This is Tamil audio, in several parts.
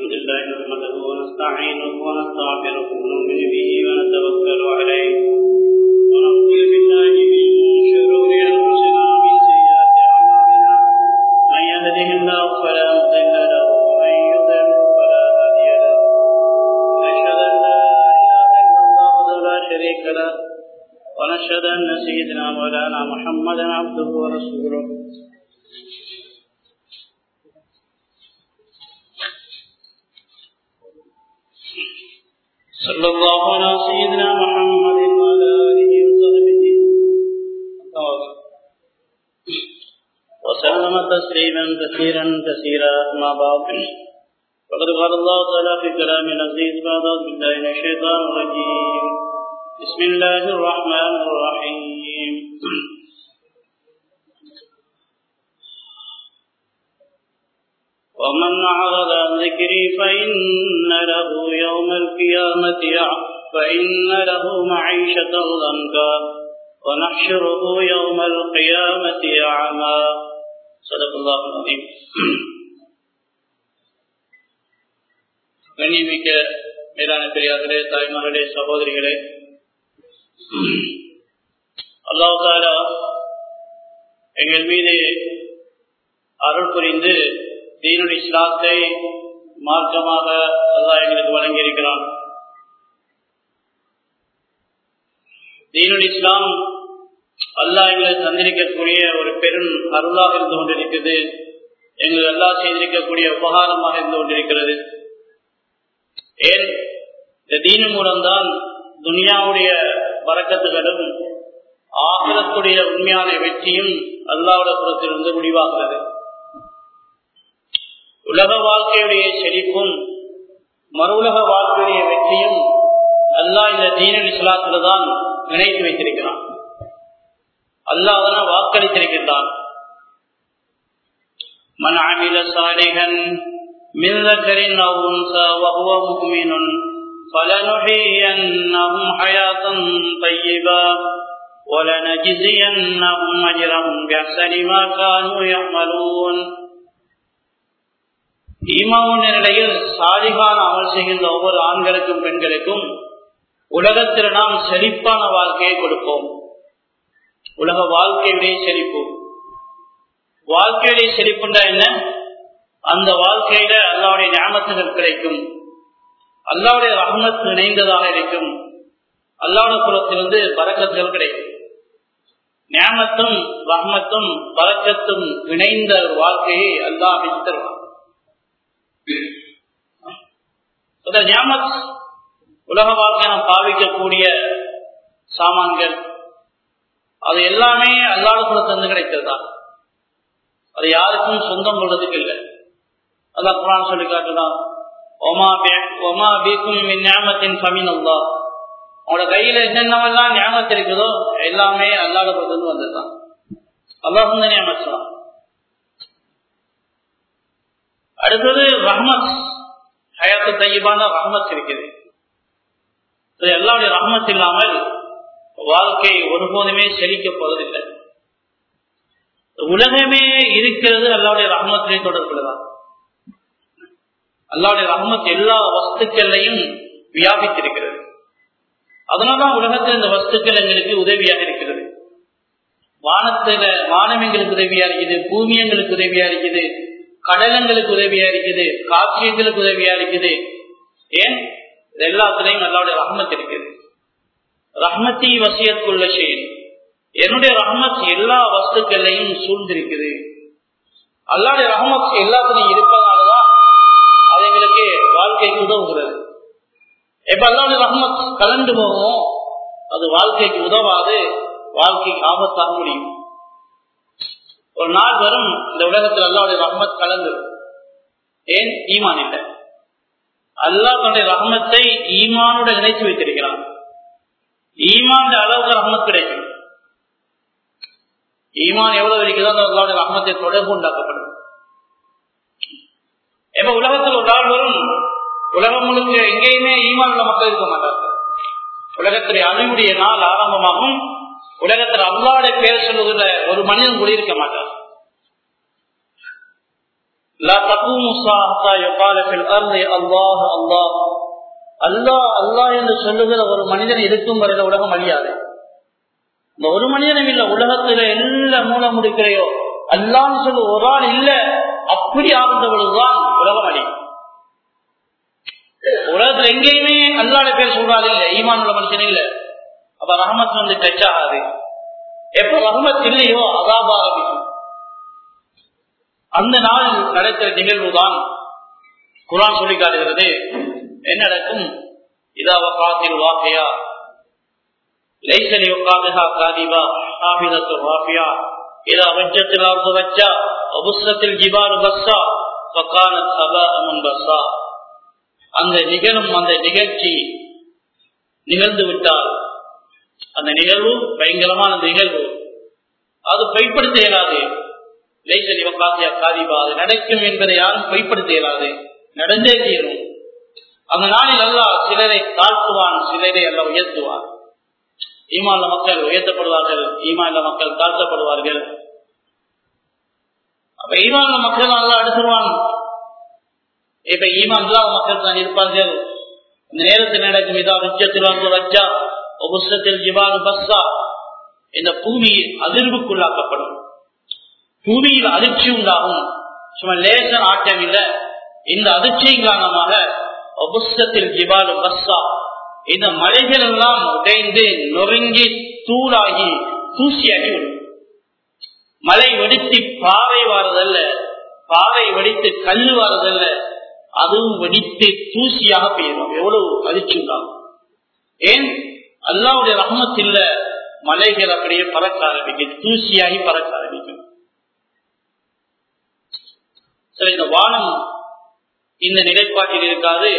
الحمد لله نحمده ونستعينه ونستغفره ونؤمن به ونتوكل عليه ونعوذ بالله من شرور انفسنا ومن سيئات اعمالنا من يهده الله فلا مضل له ومن يضلل فلا هادي له ونشهد ان لا اله الا الله وحده لا شريك له ونشهد ان سيدنا مولانا محمدا عبده ورسوله صلى الله على سيدنا محمد وعلى آله وصحبه وسلم تسليما كثيرا كثيرا ما بعد فقد قال الله تعالى في كلام العزيز بعد أعوذ بالله من الشيطان الرجيم بسم الله الرحمن الرحيم ومن أعرض عن ذكري فإن له يوم القيامة فإن له معيشة ضنكا ونحشره يوم القيامة أعمى صدق الله العظيم கண்ணியமிக்க மேலான பெரியார்களே தாய்மார்களே சகோதரிகளே அல்லாஹாலா எங்கள் மீது அருள் புரிந்து தீனுல் இஸ்லாத்தை மார்க்கமாக அல்லாஹ் எங்களுக்கு வழங்கியிருக்கிறான் தீனுல் இஸ்லாம் அல்லாஹ் எங்களுக்கு தந்திருக்கக்கூடிய ஒரு பெரும் அருளாக இருந்து கொண்டிருக்கிறது எங்களுக்கு அல்லாஹ் செய்திருக்கக்கூடிய உபகாரமாக இருந்து கொண்டிருக்கிறது ஏன் இந்த தீனு மூலம்தான் துனியாவுடைய வரக்கத்துகளும் ஆகலத்துடைய உண்மையான வெற்றியும் அல்லாவோட புறத்திலிருந்து முடிவாகிறது உலக வாழ்க்கையுடைய செழிப்பும் மறு உலக வாழ்க்கையுடைய வெற்றியும் அல்லாஹ் இந்த தீனல் இஸ்லாத்துல தான் இணைத்து வைத்திருக்கிறான் அல்லாஹ் அதனால் வாக்களித்திருக்கின்றான் மன் அமில சாலிகன் من ذكر أو أنثى وهو مؤمن فلنحيينهم حياة طيبة ولنجزينهم أجرهم بأحسن ما كانوا يعملون ஈமாவுன நிலையில் சாதிகான அமல் செய்கின்ற ஒவ்வொரு ஆண்களுக்கும் பெண்களுக்கும் உலகத்தில் நாம் செழிப்பான வாழ்க்கையை கொடுப்போம் உலக வாழ்க்கையுடைய செழிப்பு வாழ்க்கையுடைய செழிப்புண்டா என்ன அந்த வாழ்க்கையில அல்லாவுடைய ஞாபகத்துகள் கிடைக்கும் அல்லாவுடைய ரஹமத் இணைந்ததாக இருக்கும் அல்லாவுடைய புறத்திலிருந்து பறக்கத்துகள் கிடைக்கும் ஞாபகத்தும் ரஹமத்தும் பறக்கத்தும் இணைந்த வாழ்க்கையை அல்லாஹ் தருவான் ஞாபத் உலக வாழ்க்கை நாம் பாவிக்கக்கூடிய சாமான்கள் அது எல்லாமே அல்லாத புறத்திலிருந்து கிடைத்ததுதான் அது யாருக்கும் சொந்தம் கொள்றதுக்கு இல்லை அதான் குரான் சொல்லி காட்டுதான் ஒமா ஒமா பீக்கும் ஞாபகத்தின் கமின் அல்லா அவனோட கையில என்னென்னவெல்லாம் ஞாபகத்து இருக்குதோ எல்லாமே அல்லாத புறத்திலிருந்து வந்ததுதான் அல்லாஹ் வந்து ஞாபகம் அடுத்தது ரஹ்மத் ஹயாத்து தையபான ரஹ்மத் இருக்குது எல்லாருடைய ரஹ்மத் இல்லாமல் வாழ்க்கை ஒருபோதுமே செழிக்க போவதில்லை உலகமே இருக்கிறது அல்லாவுடைய ரஹ்மத்திலே தொடர்புலதான் அல்லாவுடைய ரஹ்மத் எல்லா வஸ்துக்கள்லையும் வியாபித்திருக்கிறது அதனால்தான் உலகத்தில் இந்த வஸ்துக்கள் எங்களுக்கு உதவியாக இருக்கிறது வானத்துல வானம் எங்களுக்கு உதவியா இருக்குது பூமி எங்களுக்கு உதவியா இருக்குது கடலங்களுக்கு உதவியா இருக்குது காட்சியங்களுக்கு உதவியா இருக்குது ஏன் இது எல்லாத்துலயும் அல்லாவுடைய ரஹ்மத் இருக்குது ரஹ்மத்தி வசியத்துள்ள செயல் என்னுடைய ரஹமத் எல்லா வஸ்துக்கள்லையும் சூழ்ந்திருக்குது அல்லாவுடைய ரஹமத் எல்லாத்துலையும் இருப்பதனாலதான் அது எங்களுக்கு வாழ்க்கைக்கு உதவுகிறது எப்ப அல்லாவுடைய ரஹமத் கலந்து போகும் அது வாழ்க்கைக்கு உதவாது வாழ்க்கைக்கு ஆபத்தாக முடியும் ஒரு நாள் வரும் இந்த உலகத்தில் அல்லாவுடைய ரஹமத் கலந்து ஏன் ஈமான் இல்லை அல்லாஹ் தன்னுடைய ரஹமத்தை ஈமானோட இணைத்து வைத்திருக்கிறான் ஈமான் அளவுக்கு ரஹமத் கிடைக்கும் ஈமான் எவ்வளவு இருக்குதோ அந்த அல்லாவுடைய ரஹமத்தை தொடர்பு உண்டாக்கப்படும் எப்ப உலகத்தில் ஒரு நாள் வரும் உலகம் முழுக்க எங்கேயுமே ஈமான் உள்ள மக்கள் இருக்க மாட்டார்கள் உலகத்துடைய அழிவுடைய நாள் ஆரம்பமாகும் உலகத்தில் அல்லாவுடைய பேர் சொல்வதில் ஒரு மனிதன் கூட இருக்க மாட்டார் لا تقوم الساعة حتى يقال في الأرض الله الله அல்லாஹ் அல்லாஹ் என்று சொல்லுகிற ஒரு மனிதன் இருக்கும் வரையில உலகம் அழியாது இந்த ஒரு மனிதனும் இல்ல உலகத்துல எல்லா மூலம் முடிக்கிறையோ அல்லான்னு சொல்லு ஒரு ஆள் இல்ல அப்படி ஆகின்ற பொழுதுதான் உலகம் அழியும் உலகத்துல எங்கேயுமே அல்லாட பேர் சொல்றாரு இல்ல ஈமான் உள்ள மனுஷன் இல்ல அப்ப ரஹமத் வந்து டச் ஆகாது எப்ப ரஹமத் இல்லையோ அதாப ஆரம்பிக்கும் அந்த நாள் நடக்கிற நிகழ்வு தான் குரான் சொல்லி காட்டுகிறது என்ன நடக்கும் இதாவ காத்தில் வாக்கையா லைசலி உட்காதுகா காதிபா ஹாபிதத்து வாஃபியா இதா வஜ்ஜத்தில் அர்து வஜ்ஜா அபுஸ்ரத்தில் ஜிபாரு பஸ்ஸா ஃபகான சபா அமன் பஸ்ஸா அந்த நிகழும் அந்த நிகழ்ச்சி நிகழ்ந்து விட்டால் அந்த நிகழ்வு பயங்கரமான நிகழ்வு அது பொய்ப்படுத்த இயலாது லைசலி உட்காதியா காதிபா அது நடக்கும் என்பதை யாரும் பொய்ப்படுத்த இயலாது நடந்தே தீரும் அந்த நாளில் அல்லா சிலரை தாழ்த்துவான் சிலரை அல்ல உயர்த்துவான் ஈமான்ல மக்கள் உயர்த்தப்படுவார்கள் ஈமான்ல மக்கள் தாழ்த்தப்படுவார்கள் அப்ப ஈமான்ல மக்கள் நல்லா அடுத்துருவான் இப்ப ஈமான் இல்லாத மக்கள் தான் இருப்பார்கள் இந்த நேரத்தில் நடக்கும் இதா உச்சத்தில் வந்து வச்சா உபுஷத்தில் ஜிபான் பஸ்ஸா இந்த பூமி அதிர்வுக்குள்ளாக்கப்படும் பூமியில் அதிர்ச்சி உண்டாகும் சும்மா லேசன் ஆட்டம் இல்லை இந்த அதிர்ச்சியின் காரணமாக அபுஸ்தத்தில் ஜிபாலு பஸ்ஸா இந்த மலைகள் எல்லாம் உடைந்து நொறுங்கி தூளாகி தூசியாகி விடும் மலை வெடித்து பாறை வாரதல்ல பாறை வெடித்து கல் வாரதல்ல அதுவும் வெடித்து தூசியாக பெய்யும் எவ்வளவு அதிர்ச்சி உண்டாகும் ஏன் அல்லாவுடைய ரஹமத் இல்ல மலைகள் அப்படியே பறக்க ஆரம்பிக்கும் தூசியாகி பறக்க ஆரம்பிக்கும் சரி இந்த வானம் இந்த நிலைப்பாட்டில் இருக்காது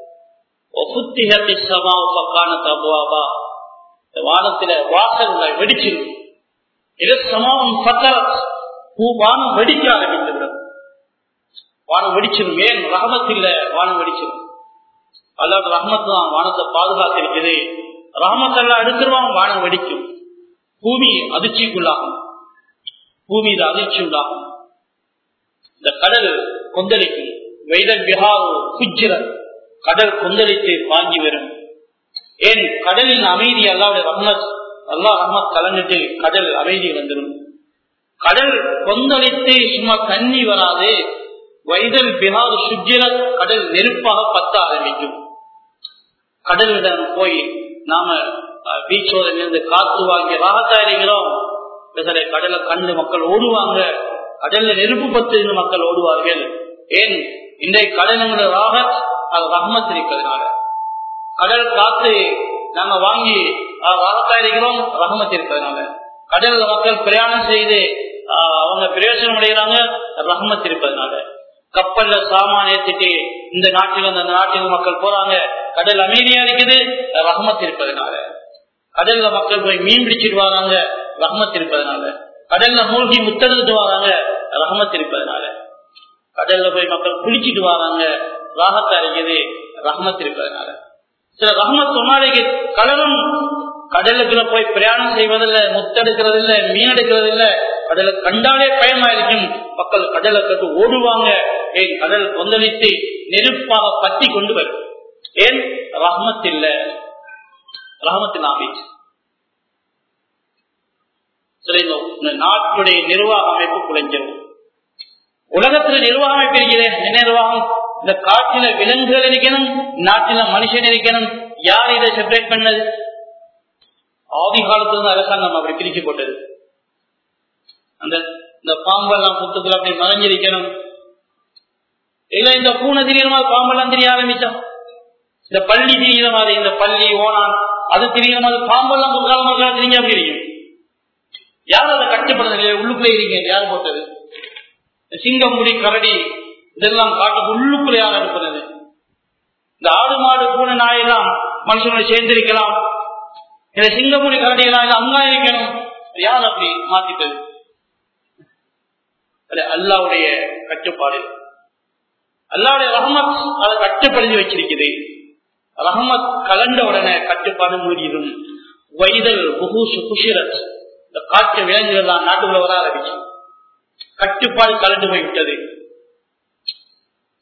வானத்தில வாசல்கள் வெடிச்சிடும் சமாவும் வானம் வெடிக்க ஆரம்பித்துவிடும் வானம் வெடிச்சிடும் ஏன் ரஹமத் இல்ல வானம் வெடிச்சிடும் அல்லாத ரஹமத் தான் வானத்தை பாதுகாத்து இருக்குது ரஹமத் எல்லாம் எடுத்துருவான் வானம் வெடிக்கும் பூமி அதிர்ச்சிக்குள்ளாகும் பூமி இது அதிர்ச்சி உண்டாகும் இந்த கடல் கொந்தளிக்கும் வைதல் பிஹாரு குஜிரன் கடல் கொந்தளித்து வாங்கி வரும் ஏன் கடலின் அமைதி அல்லாவுடைய ரஹ்மத் அல்லா ரஹ்மத் கலந்துட்டு கடல் அமைதி வந்துடும் கடல் கொந்தளித்து சும்மா தண்ணி வராது வைதல் பிஹாரு சுஜிரத் கடல் நெருப்பாக பத்த ஆரம்பிக்கும் கடலிடம் போய் நாம பீச்சோட இருந்து காத்து வாங்கி ராகத்தாயிருக்கிறோம் கடலை கண்டு மக்கள் ஓடுவாங்க கடல்ல நெருப்பு பத்து மக்கள் ஓடுவார்கள் ஏன் இன்றைய கடலுங்கிற ராகத் அது ரஹ்மத் இருக்கிறதுனால கடல் காத்து நாங்க வாங்கி ராகத்தாயிருக்கிறோம் ரஹமத் இருக்கிறதுனால கடல்ல மக்கள் பிரயாணம் செய்து அவங்க பிரயோஜனம் அடைகிறாங்க ரஹமத் இருப்பதனால கப்பல்ல சாமான் ஏத்திட்டு இந்த நாட்டில் அந்த நாட்டில் மக்கள் போறாங்க கடல் அமைதியா இருக்குது ரஹமத் இருப்பதனால கடல்ல மக்கள் போய் மீன் பிடிச்சிட்டு வராங்க ரஹமத் இருப்பதனால கடல்ல மூழ்கி முத்தெடுத்துட்டு வராங்க ரஹமத் இருப்பதனால கடல்ல போய் மக்கள் குளிச்சுட்டு வராங்க ராகத்தா இருக்குது ரஹமத் இருப்பதனால சில ரஹமத் சொன்னாலே கடலும் கடலுக்குள்ள போய் பிரயாணம் செய்வதில்ல முத்தெடுக்கிறது இல்ல மீன் எடுக்கிறது இல்ல கடலை கண்டாலே பயமா இருக்கும் மக்கள் கடலை கட்டு ஓடுவாங்க ஏன் கடல் கொந்தளித்து நெருப்பாக பத்தி கொண்டு வரும் ஏன் ரஹமத் இல்ல ரஹமத்து நாபீச் நாட்டுடைய நிர்வாக அமைப்பு குலைஞ்சிடும் உலகத்துல நிர்வாக அமைப்பு இருக்கிறது என்ன நிர்வாகம் இந்த காட்டில விலங்குகள் இருக்கணும் நாட்டில மனுஷன் இருக்கணும் யார் இதை செப்பரேட் பண்ணது ஆதி காலத்துல அரசாங்கம் அப்படி பிரிச்சு போட்டது அந்த இந்த பாம்பெல்லாம் புத்துக்கள் அப்படி மறைஞ்சிருக்கணும் இல்ல இந்த பூனை திரியற மாதிரி பாம்பெல்லாம் தெரிய ஆரம்பிச்சா இந்த பள்ளி திரிகிற மாதிரி இந்த பள்ளி ஓனான் அது திரிகிற மாதிரி பாம்பெல்லாம் முக்கால மக்கள் திரிஞ்ச அப்படி இருக்கும் யாரும் அதை கட்டுப்படுறது உள்ளுக்குள்ளே இருக்கீங்க யார் போட்டது சிங்கம் முடி கரடி இதெல்லாம் காட்டுக்கு உள்ளுக்குள்ள யார் அனுப்புறது இந்த ஆடு மாடு பூனை நாயெல்லாம் மனுஷங்களை சேர்ந்திருக்கலாம் இந்த சிங்கமுடி கரடி எல்லாம் அங்கா இருக்கணும் யார் அப்படி மாத்திட்டது அல்லாவுடைய கட்டுப்பாடு அல்லாவுடைய ரஹமத் அதை கட்டுப்படுத்தி வச்சிருக்குது ரஹமத் கலண்ட உடனே கட்டுப்பாடு மூடிடும் வைதல் புகுசு குஷிரத் இந்த காற்று விலங்குகள் தான் நாட்டுக்குள்ள வர ஆரம்பிச்சு கட்டுப்பாடு கலந்து போய்விட்டது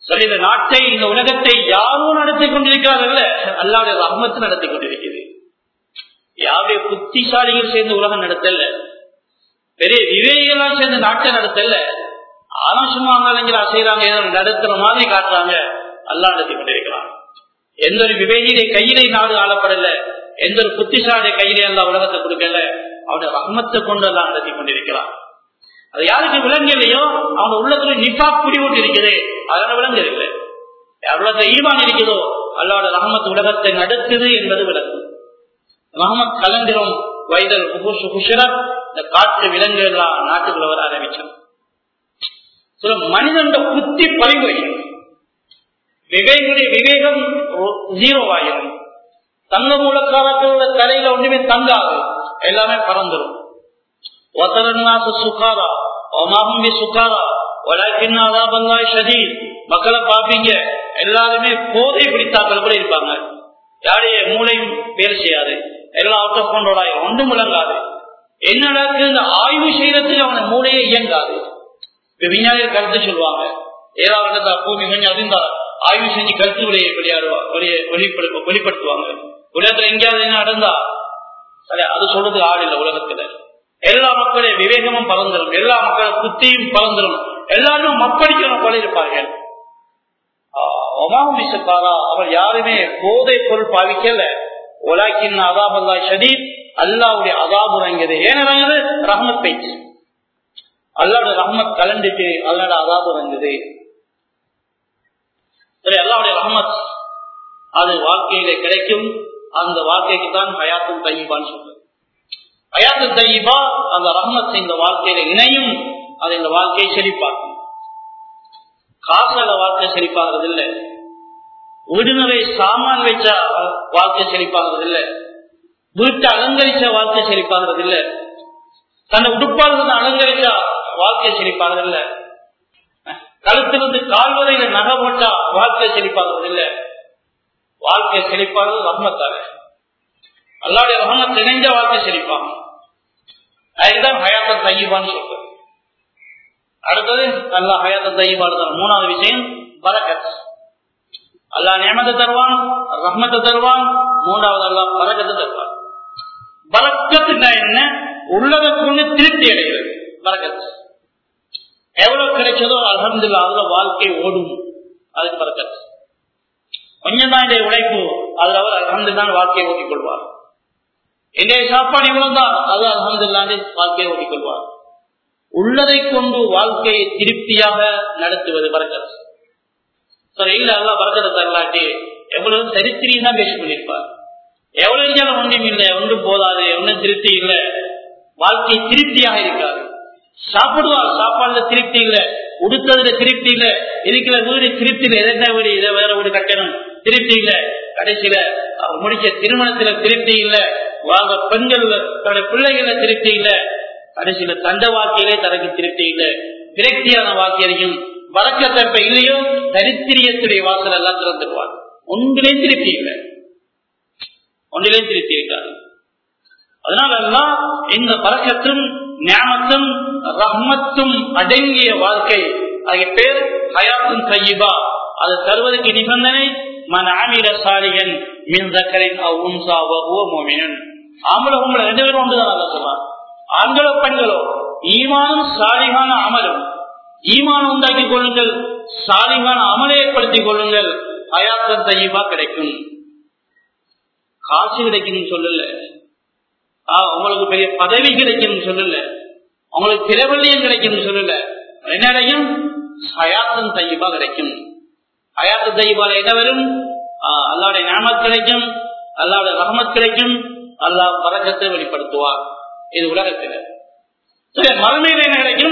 சரி இந்த நாட்டை இந்த உலகத்தை யாரும் நடத்தி கொண்டிருக்கிறார்கள் அல்லாவுடைய ரஹ்மத்து நடத்தி கொண்டிருக்கிறது யாருடைய புத்திசாலிகள் சேர்ந்து உலகம் நடத்தல பெரிய விவேகிகளாம் சேர்ந்து நாட்டை நடத்தல ஆலோசமா இளைஞர் அசைறாங்க ஏதோ நடத்துற மாதிரி காட்டுறாங்க அல்லா நடத்தி கொண்டிருக்கிறாங்க எந்த ஒரு விவேகியை கையிலே நாடு ஆளப்படல எந்த ஒரு புத்திசாலிய கையிலே அல்ல உலகத்தை கொடுக்கல அவனுடைய ரஹ்மத்தை கொண்டு எல்லாம் நடத்தி கொண்டிருக்கிறான் அது யாருக்கு விலங்கலையோ அவங்க உள்ளத்துல நிபா குடி ஒன்று இருக்குது அதனால விலங்கு இல்லை எவ்வளவு ஈமான் இருக்குதோ அல்லாட ரஹமத் உலகத்தை நடத்துது என்பது விளக்கு ரஹமத் கலந்திரம் வைதல் குஷரத் இந்த காற்று விலங்கு எல்லாம் நாட்டுக்குள்ள வர ஆரம்பிச்சோம் சில மனிதன் புத்தி பறிவை விவேகுடைய விவேகம் ஜீரோ ஆயிரும் தங்க மூலக்காரர்களோட தலையில ஒன்றுமே தங்காது எல்லாமே பறந்துடும் சுகாரா ஒமாகும் சுகாரா மக்களை பாப்பீங்க எல்லாருமே போதை பிடித்தாக்கள் கூட இருப்பாங்க யாரைய மூளையும் பேர் செய்யாது எல்லாம் அவுட் ஆஃப் கண்ட்ரோல் ஆயிரும் ஒன்றும் விளங்காது என்ன நடக்குது இந்த ஆய்வு செய்யறதுக்கு அவன மூளையே இயங்காது இப்ப விஞ்ஞானிகள் கருத்து சொல்லுவாங்க ஏதாவது பூமி கொஞ்சம் அதிர்ந்தா ஆய்வு செஞ்சு கருத்து விலையை விளையாடுவா வெளிப்படுத்த வெளிப்படுத்துவாங்க உலகத்துல எங்கேயாவது என்ன நடந்தா சரி அது சொல்றது ஆள் இல்லை உலகத்துல எல்லா மக்களுடைய விவேகமும் பறந்துடும் எல்லா மக்களுடைய புத்தியும் பறந்துடும் எல்லாரும் மப்படிக்கணும் போல இருப்பார்கள் அவர் யாருமே போதை பொருள் பாவிக்கல உலாக்கின் அதாபல்லா ஷதீத் அல்லாவுடைய அதாபு இறங்கியது ஏன் இறங்குது ரஹமத் பேச்சு அல்லாவோட ரஹமத் கலந்துட்டு அல்லாட அதாபு இறங்குது சரி அல்லாவுடைய ரஹமத் அது வாழ்க்கையில கிடைக்கும் அந்த வாழ்க்கைக்கு தான் ஹயாத்தும் தையிபான்னு சொல்றது ஹயாத்து தையிபா அந்த ரஹமத் இந்த வாழ்க்கையில இணையும் அது இந்த வாழ்க்கையை செழிப்பாக்கும் காசால வாழ்க்கை செழிப்பாகிறது இல்லை வீடுநரை சாமான் வச்சா வாழ்க்கை செழிப்பாகிறது இல்லை வீட்டை அலங்கரிச்ச வாழ்க்கை செழிப்பாகிறது இல்லை தன்னை உடுப்பாளர்கள் அலங்கரிச்சா வாழ்க்கை செழிப்பாகிறது இல்லை கழுத்திலிருந்து கால்வரையில நகை போட்டா வாழ்க்கை செழிப்பாகிறது இல்லை வாழ்க்கை செழிப்பாகிறது ரஹ்மத்தால அல்லாடைய ரஹமத் இணைஞ்ச வாழ்க்கை செழிப்பாங்க அதுதான் ஹயாத்த தையிபான்னு சொல்றது அடுத்தது அல்லா ஹயாத்த தையிபாடு தான் மூணாவது விஷயம் பரக்கத் அல்லா நியமத்தை தருவான் ரஹ்மத்தை தருவான் மூணாவது அல்லா பரக்கத்தை தருவான் பரக்கத்துனா என்ன உள்ளதற்குன்னு திருப்தி அடைகிறது பரக்கத் எவ்வளவு கிடைச்சதோ அலமதுல்லா அதுல வாழ்க்கை ஓடும் அதுக்கு பரக்கத் கொஞ்சம் தான் இன்றைய உழைப்பு அதுல அவர் அலமதுல்லான் வாழ்க்கையை ஓட்டிக் கொள்வார் இன்றைய சாப்பாடு இவ்வளவு தான் அது அலமதுல்லாண்டு வாழ்க்கையை ஓட்டிக் கொள்வார் உள்ளதை கொண்டு வாழ்க்கையை திருப்தியாக நடத்துவது பரக்கத் சரி இல்ல எல்லாம் பரக்கத்தை தரலாட்டி எவ்வளவு சரித்திரியும் தான் பேசி பண்ணிருப்பார் எவ்வளவு இருந்தாலும் ஒன்றும் இல்லை ஒன்றும் போதாது ஒன்றும் திருப்தி இல்லை வாழ்க்கை திருப்தியாக இருக்காது சாப்பிடுவார் சாப்பாடுல திருப்தி இல்ல உடுத்ததுல திருப்தி இல்ல இருக்கிற வீடு திருப்தி இல்ல எதா வீடு இதை வேற வீடு கட்டணும் திருப்தி இல்ல கடைசியில அவர் முடிச்ச திருமணத்துல திருப்தி இல்ல வாழ்ற பெண்கள் தன்னுடைய பிள்ளைகள திருப்தி இல்ல கடைசியில தண்ட வாழ்க்கையிலே தனக்கு திருப்தி இல்ல விரக்தியான வாக்கியரையும் வழக்கத்தப்ப இல்லையோ தரித்திரியத்துடைய வாசல் எல்லாம் திறந்துடுவார் ஒன்றிலையும் திருப்தி இல்லை ஒன்றிலையும் திருப்தி இருக்காது அதனால இந்த பழக்கத்தும் ஞானத்தும் ரஹ்மத்தும் அடங்கிய வாழ்க்கை அது பேர் ஹயாத்தும் கையிபா அது தருவதற்கு நிபந்தனை மன ஆமீர சாலிகன் மின் தக்கரின் அவுன்சா வகுவ மோமினன் ஆம்பளை உங்களை ரெண்டு பேரும் ஒன்றுதான் அல்ல சொல்றார் ஆண்களோ பெண்களோ ஈமானும் சாலிகான அமலும் ஈமானம் உண்டாக்கி கொள்ளுங்கள் சாலிகான அமலை ஏற்படுத்திக் கொள்ளுங்கள் ஹயாத்தம் தையீபா கிடைக்கும் காசு கிடைக்கும் சொல்லல உங்களுக்கு பெரிய பதவி கிடைக்கும் சொல்லல உங்களுக்கு பிரபல்யம் கிடைக்கும் சொல்லல என்னடையும் ஹயாத்தம் தையீபா கிடைக்கும் ஹயாத்து தையீபால என்ன வரும் அல்லாவுடைய ஞாபகம் கிடைக்கும் அல்லாவுடைய ரஹமத் கிடைக்கும் அல்லாஹ் பறக்கத்தை வெளிப்படுத்துவார் இது உலகத்தில் சரி மறுமையில் என்ன கிடைக்கும்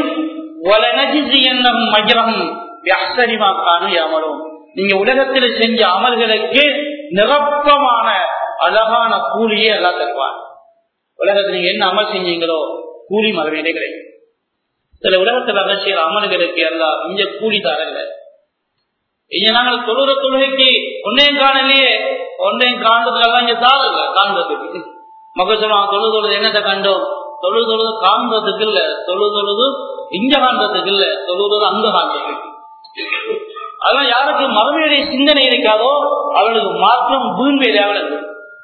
நீங்க உலகத்தில் செஞ்ச அமல்களுக்கு நிரப்பமான அழகான கூலியே எல்லாம் தருவார் உலகத்தில் நீங்க என்ன அமல் செஞ்சீங்களோ கூலி மறுமையிலே கிடைக்கும் சில உலகத்தில் அரசியல் அமல்களுக்கு எல்லாம் இங்க கூலி தரல இங்க நாங்கள் தொழுற தொழுகைக்கு ஒன்னையும் காணலையே ஒன்னையும் காண்றதுக்கெல்லாம் இங்க தாரல காண்றதுக்கு மக்கள் சொல்லுவாங்க தொழு தொழுது என்னத்தை கண்டோம் தொழு தொழுது காண்றதுக்கு இல்ல தொழு தொழுது இங்க காண்றதுக்கு இல்ல தொழுவது அங்க காண்றதுக்கு அதெல்லாம் யாருக்கு மறுமையுடைய சிந்தனை இருக்காதோ அவளுக்கு மாற்றம் பூமியில அவளுக்கு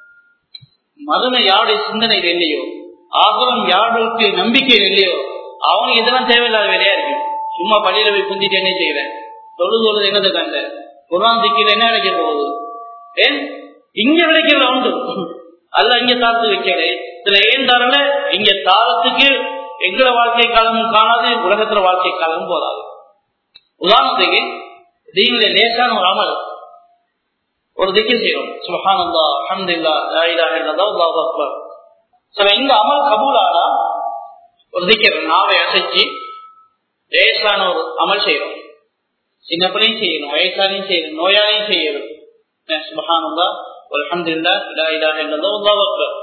மறுமை யாருடைய சிந்தனையில் இல்லையோ ஆகலம் யாருக்கு நம்பிக்கையில் இல்லையோ அவங்க இதெல்லாம் தேவையில்லாத வேலையா இருக்கு சும்மா பள்ளியில போய் குந்திட்டு என்ன செய்யறேன் தொழுது தொழுது என்னது கண்ட குரான் திக்கில என்ன கிடைக்க போகுது ஏன் இங்க கிடைக்கிற உண்டு அல்ல இங்க தாத்து வைக்கல இதுல ஏன் தரல இங்க தாரத்துக்கு எங்கள வாழ்க்கை காலமும் காணாது உலகத்துல வாழ்க்கை காலமும் போதாது உதாரணத்துக்கு தீனில லேசான ஒரு அமல் ஒரு திக்கு செய்யறோம் சுபஹானல்லா அஹமதுல்லா லா இலாஹ இல்லல்லாஹ் அல்லாஹு அக்பர் சில இந்த அமல் கபூலானா ஒரு திக்கர் நாவை அசைச்சு லேசான ஒரு அமல் செய்யறோம் சின்ன பிள்ளையும் செய்யணும் வயசாலையும் செய்யணும் நோயாலையும் செய்யணும் சுபஹானல்லா அல்ஹம்துலில்லாஹ் லா இலாஹ இல்லல்லாஹ் அல்லாஹு அக்பர்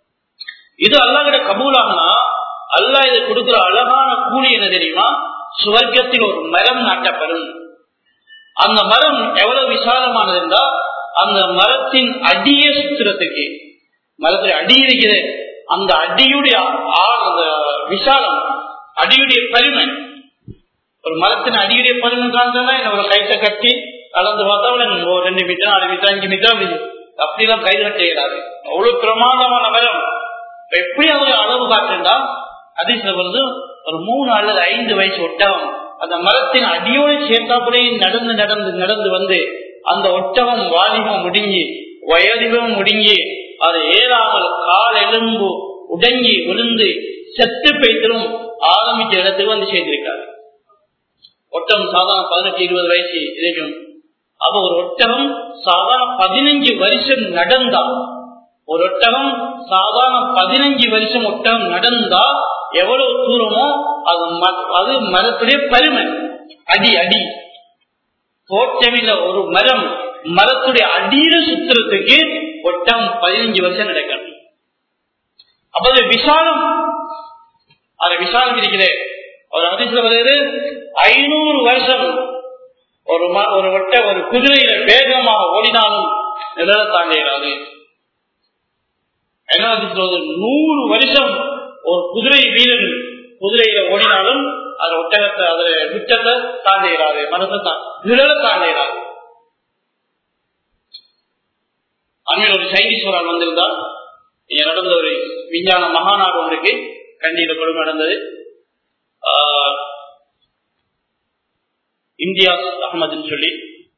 இது அல்லாஹ்கிட்ட கபூலாகனா அல்லாஹ் இது கொடுக்கிற அழகான கூலி என்ன தெரியுமா சுவர்க்கத்தில் ஒரு மரம் நாட்டப்படும் அந்த மரம் எவ்வளவு விசாலமானது என்றால் அந்த மரத்தின் அடிய சுத்திரத்துக்கு மரத்தில் அடி இருக்குது அந்த அடியுடைய அந்த விசாலம் அடியுடைய பருமை ஒரு மரத்தின் அடியுடைய பருமை காண்றதா என்ன ஒரு கைத்தை கட்டி கலந்து பார்த்தா ஒரு ரெண்டு மீட்டர் நாலு மீட்டர் அஞ்சு மீட்டர் அப்படிலாம் கைது கட்ட இயலாது அவ்வளவு பிரமாதமான மரம் எப்படி அவர் அளவு காட்டுண்டா அதிசல வந்து ஒரு மூணு அல்லது ஐந்து வயசு ஒட்டகம் அந்த மரத்தின் அடியோடு சேர்த்தாப்புலே நடந்து நடந்து நடந்து வந்து அந்த ஒட்டகம் வாலிபம் முடிஞ்சு வயதிபம் முடிஞ்சு அது ஏறாமல் கால் எலும்பு உடங்கி விழுந்து செத்து பெய்தலும் ஆரம்பிச்ச இடத்துக்கு வந்து சேர்ந்திருக்காரு ஒட்டகம் சாதாரண பதினெட்டு இருபது வயசு இருக்கும் அப்ப ஒரு ஒட்டகம் சாதாரண பதினஞ்சு வருஷம் நடந்தா ஒரு ஒட்டகம் சாதாரண பதினஞ்சு வருஷம் ஒட்டகம் நடந்தா எவ்வளவு தூரமோ அது அது மரத்துடைய பருமை அடி அடி தோற்றமில்ல ஒரு மரம் மரத்துடைய அடியில சுத்துறதுக்கு ஒட்டகம் பதினஞ்சு வருஷம் நடக்கிறது அப்ப அது விசாலம் அது விசாலம் இருக்கிறது ஒரு அதிசயம் வருது ஐநூறு வருஷம் ஒரு ஒரு வட்ட ஒரு குதிரையில வேகமாக ஓடினாலும் நிழல தாண்டிடாது என்ன சொல்றது நூறு வருஷம் ஒரு குதிரை வீரன் குதிரையில ஓடினாலும் அது ஒட்டகத்தை அதுல விட்டத்தை தாண்டிடாது மனத்தை தான் நிழல தாண்டிடாது அண்மையில் ஒரு சைனீஸ்வரர் வந்திருந்தால் இங்க நடந்த ஒரு விஞ்ஞான மகாநாடு ஒன்றுக்கு கண்டியில கொடுமை நடந்தது இந்தியா அகமதுன்னு சொல்லி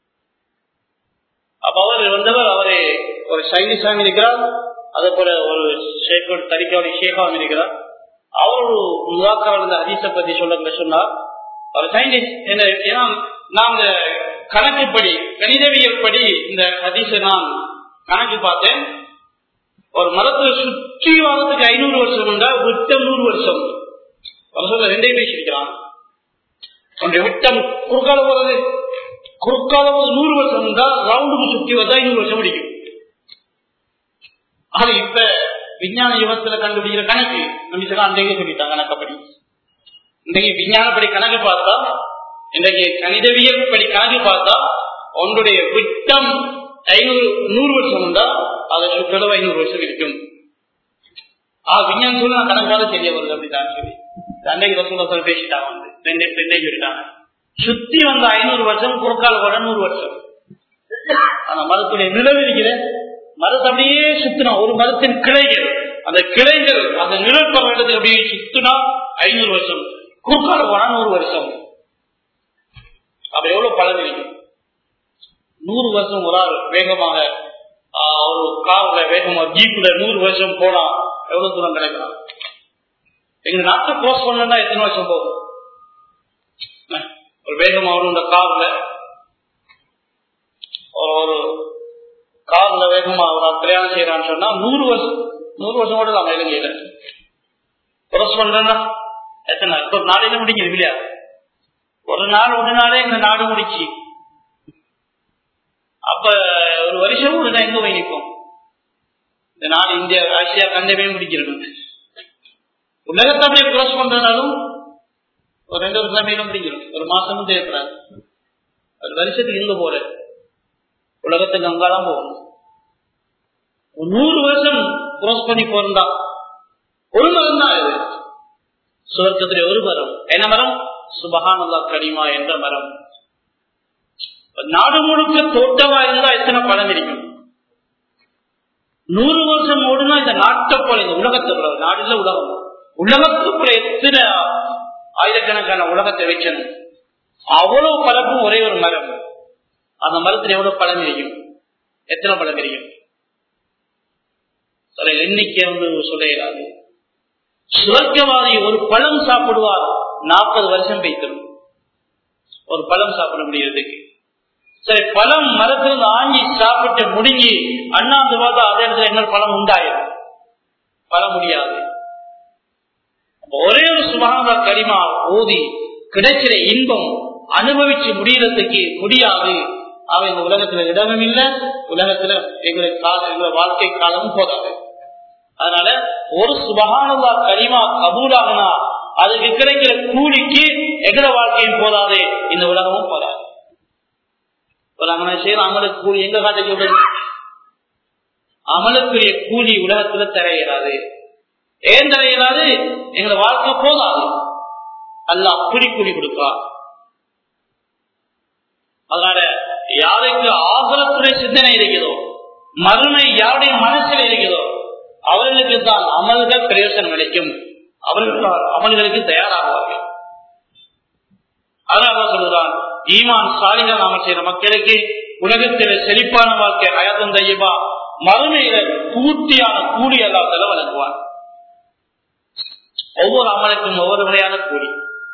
அப்ப அவர் வந்தவர் அவரு ஒரு சைனீஸாக இருக்கிறார் அதே போல ஒரு ஷேக்கோட தரிக்காவுடைய ஷேகாவும் இருக்கிறார் அவர் ஒரு முதாக்கர் இருந்த ஹதீஸை பத்தி சொல்ல சொன்னார் அவர் சயின்டிஸ்ட் என்ன ஏன்னா நாங்க கணக்குப்படி கணிதவியல் படி இந்த ஹதீஸை நான் கணக்கு பார்த்தேன் ஒரு மரத்தை சுற்றி வாரத்துக்கு ஐநூறு வருஷம் உண்டா விட்டம் நூறு வருஷம் சொல்ல ரெண்டையும் பேசியிருக்கிறான் உன்னுடைய விட்டம் குறுக்கால போறது குறுக்கால போது நூறு வருஷம் உண்டா ரவுண்டுக்கு சுற்றி வந்தா ஐநூறு வருஷம் முடிக்கும் ஆனா இப்ப விஞ்ஞான யுகத்துல கண்டுபிடிக்கிற கணக்கு நம்ம அன்றைக்கு சொல்லிட்டாங்க கணக்கப்படி இன்றைக்கு விஞ்ஞானப்படி கணக்கு பார்த்தா இன்றைக்கு கணிதவியல் படி கணக்கு பார்த்தா உன்னுடைய விட்டம் ஐநூறு நூறு வருஷம் உண்டா அதை சுற்றளவு ஐநூறு வருஷம் இருக்கும் ஆ விஞ்ஞானம் சொல்லி நான் கணக்கால தெரிய வருது அப்படிதான் சொல்லி அன்றைக்கு ரசூல சொல்லி பேசிட்டாங்க வந்து ரெண்டு ரெண்டே சொல்லிட்டாங்க சுத்தி வந்த ஐநூறு வருஷம் குறுக்கால கூட நூறு வருஷம் ஆனா மரத்துடைய நிலவு இருக்கிறேன் மரத்தை அப்படியே சுத்தினா ஒரு மரத்தின் கிளைகள் அந்த கிளைகள் அந்த நிழல் பரவட்டத்தில் அப்படியே சுத்தினா ஐநூறு வருஷம் குறுக்கால போனா நூறு வருஷம் அப்ப எவ்வளவு பலன் இருக்கும் நூறு வருஷம் ஒரு ஆள் வேகமாக ஒரு கார்ல வேகமா ஜீப்ல நூறு வருஷம் போனா எவ்வளவு தூரம் கிடைக்கலாம் எங்க நாட்டை க்ளோஸ் பண்ணா எத்தனை வருஷம் போகும் ஒரு வேகமா வரும் இந்த கார்ல ஒரு கார்ல வேகமா ஒரு பிரயாணம் செய்யறான்னு சொன்னா நூறு வருஷம் நூறு வருஷம் கூட நம்ம இலங்கையில க்ளோஸ் பண்றேன்னா எத்தனை ஒரு நாளையில முடிஞ்சது இல்லையா ஒரு நாள் ஒரு நாளே இந்த நாடு முடிச்சு அப்ப ஒரு வருஷம் ஒரு எங்க போய் நிற்கும் இந்த நாடு இந்தியா ஆசியா கண்டவே முடிக்கிறது உலகத்தை அப்படியே கிராஸ் பண்றதுனாலும் ஒரு ரெண்டு ஒரு கிழமையிலும் முடிஞ்சிடும் ஒரு மாசமும் தேவைப்படாது ஒரு வருஷத்துக்கு எங்க போற உலகத்துக்கு அங்காதான் போகணும் ஒரு நூறு வருஷம் கிராஸ் பண்ணி போறா ஒரு மரம் தான் இது சுவர்க்கத்திலே ஒரு மரம் என்ன மரம் சுபகானல்லா கனிமா என்ற மரம் நாடு முழுக்க தோட்டமா இருந்தா எத்தனை பழம் இருக்கும் நூறு வருஷம் ஓடுனா இந்த நாட்டை போல இந்த உலகத்தை போல நாடு இல்ல உலகம் உலகத்துக்குள்ள எத்தனை ஆயிரக்கணக்கான உலகத்தை வைக்கணும் அவ்வளவு பழப்பும் ஒரே ஒரு மரம் அந்த மரத்துல எவ்வளவு பழம் இருக்கும் எத்தனை பழம் இருக்கும் சில எண்ணிக்கை வந்து சொல்ல இயலாது சுவர்க்கவாதி ஒரு பழம் சாப்பிடுவார் நாற்பது வருஷம் வைத்தரும் ஒரு பழம் சாப்பிட முடியறதுக்கு சரி பழம் மரத்திலிருந்து ஆங்கி சாப்பிட்டு முடிஞ்சு அண்ணாந்து பார்த்தா அதே இடத்துல இன்னொரு பழம் உண்டாயிரும் பழ முடியாது ஒரே ஒரு சுபாக கரிமா ஓதி கிடைக்கிற இன்பம் அனுபவிச்சு முடியறதுக்கு முடியாது அவ இந்த உலகத்துல இடமும் இல்லை உலகத்துல எங்களுடைய கால எங்களுடைய வாழ்க்கை காலமும் போதாது அதனால ஒரு சுபகானதா கரிமா கபூலாகனா அதுக்கு கிடைக்கிற கூலிக்கு எங்கட வாழ்க்கையும் போதாது இந்த உலகமும் போதாது செய்யற அமலுக்கு கூலி எங்க காட்ட சொல்றது அமலுக்குரிய கூலி உலகத்துல தரையிடாது ஏன் தரையிடாது எங்களோட வாழ்க்கை போதாது அல்ல அப்படி கூலி கொடுப்பா அதனால யாருக்கு ஆகலத்துறை சிந்தனை இருக்கிறதோ மறுமை யாருடைய மனசில் இருக்கிறதோ அவர்களுக்கு தான் அமல்கள் பிரயோசனம் அளிக்கும் அவர்கள் அமல்களுக்கு தயாராகுவார்கள் அதனால சொல்லுதான் ஈமான் சாலிகள் அமல் செய்த மக்களுக்கு உலகத்தில் செழிப்பான வாழ்க்கை அயத்தம் தையபா மறுமையில பூர்த்தியான கூலி அல்லாத வழங்குவான் ஒவ்வொரு அமலுக்கும் ஒவ்வொரு வகையான கூலி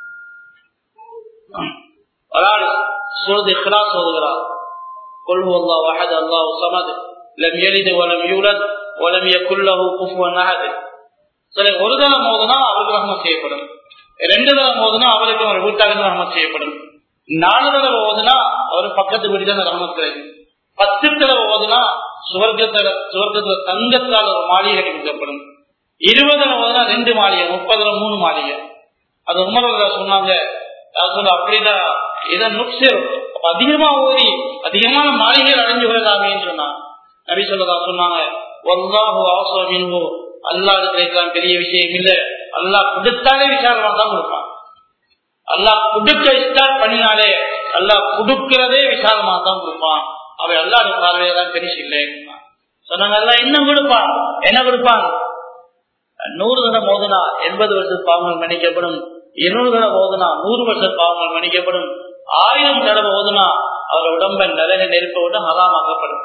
அதாவது சொல்றது இஹ்லாஸ் ஓதுகிறார் கொள்வு அல்லா வஹத் அல்லாஹ் சமது லம் எளிது வலம் யூலத் வலம் யகுல்லஹு குஃபுவன் அஹத் சரி ஒரு தரம் மோதுனா அவருக்கு ரஹ்மத் செய்யப்படும் ரெண்டு தரம் மோதுனா அவருக்கு அவர் வீட்டாக ரஹ்மத் செய்யப்படும் நாலு தடவை ஓதுனா அவர் பக்கத்து வீட்டுல ரஹ்மத் கிடைக்கும் பத்து தடவை ஓதுனா சுவர்க்கத்துல சுவர்க்கத்துல தங்கத்தால் ஒரு மாளிகை கொடுக்கப்படும் இருபது ஓதுனா ரெண்டு மாளிகை முப்பதுல மூணு மாளிகை அது உமர சொன்னாங்க சொல்ல அப்படிதான் இதை நுட்சர் அதிகமா ஓதி அதிகமான மாளிகைகள் அடைஞ்சு விடலாமேன்னு சொன்னாங்க நபி சொல்லதா சொன்னாங்க ஒல்லாஹு அவசரமின்ஹோ அல்லாது கிடைக்கலாம் பெரிய விஷயம் இல்ல அல்லாஹ் கொடுத்தாலே விசாரமா தான் கொடுப்பான் அல்லாஹ் கொடுக்க ஸ்டார்ட் பண்ணினாலே அல்லாஹ் கொடுக்கிறதே விசாலமா தான் கொடுப்பான் அவை அல்லாத பார்வையெல்லாம் பெருசு இல்லை சொன்னாங்க எல்லாம் என்ன கொடுப்பான் என்ன கொடுப்பான் நூறு தடவை மோதனா எண்பது வருஷ பாவங்கள் மன்னிக்கப்படும் இருநூறு தடவை ஓதுனா நூறு வருஷ பாவங்கள் மன்னிக்கப்படும் ஆயிரம் தடவை ஓதுனா அவர் உடம்ப நிலைய நெருப்ப விட ஹராமாக்கப்படும்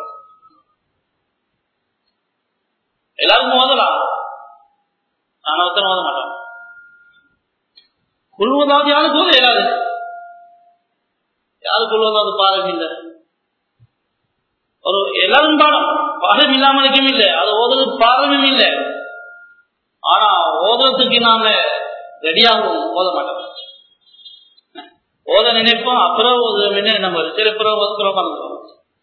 எல்லாருக்கும் ஓதலாம் ஆனா ஒருத்தர் ஓத மாட்டான் கொள்வதாவது யாருக்கு ஓத இயலாது யாரு கொள்வதாவது பாடம் இல்லை ஒரு எல்லாரும் பாடம் பாடம் இல்லாமலுக்கும் இல்லை அது ஓதுறது பாடமும் இல்லை ஆனா ஓதுறதுக்கு நாம ரெடியாகவும் ஓத மாட்டோம் ஓத நினைப்போம் அப்புறம் ஓதுவோம் நம்ம சரி அப்புறம் ஒதுக்குறோம் மறந்துடும்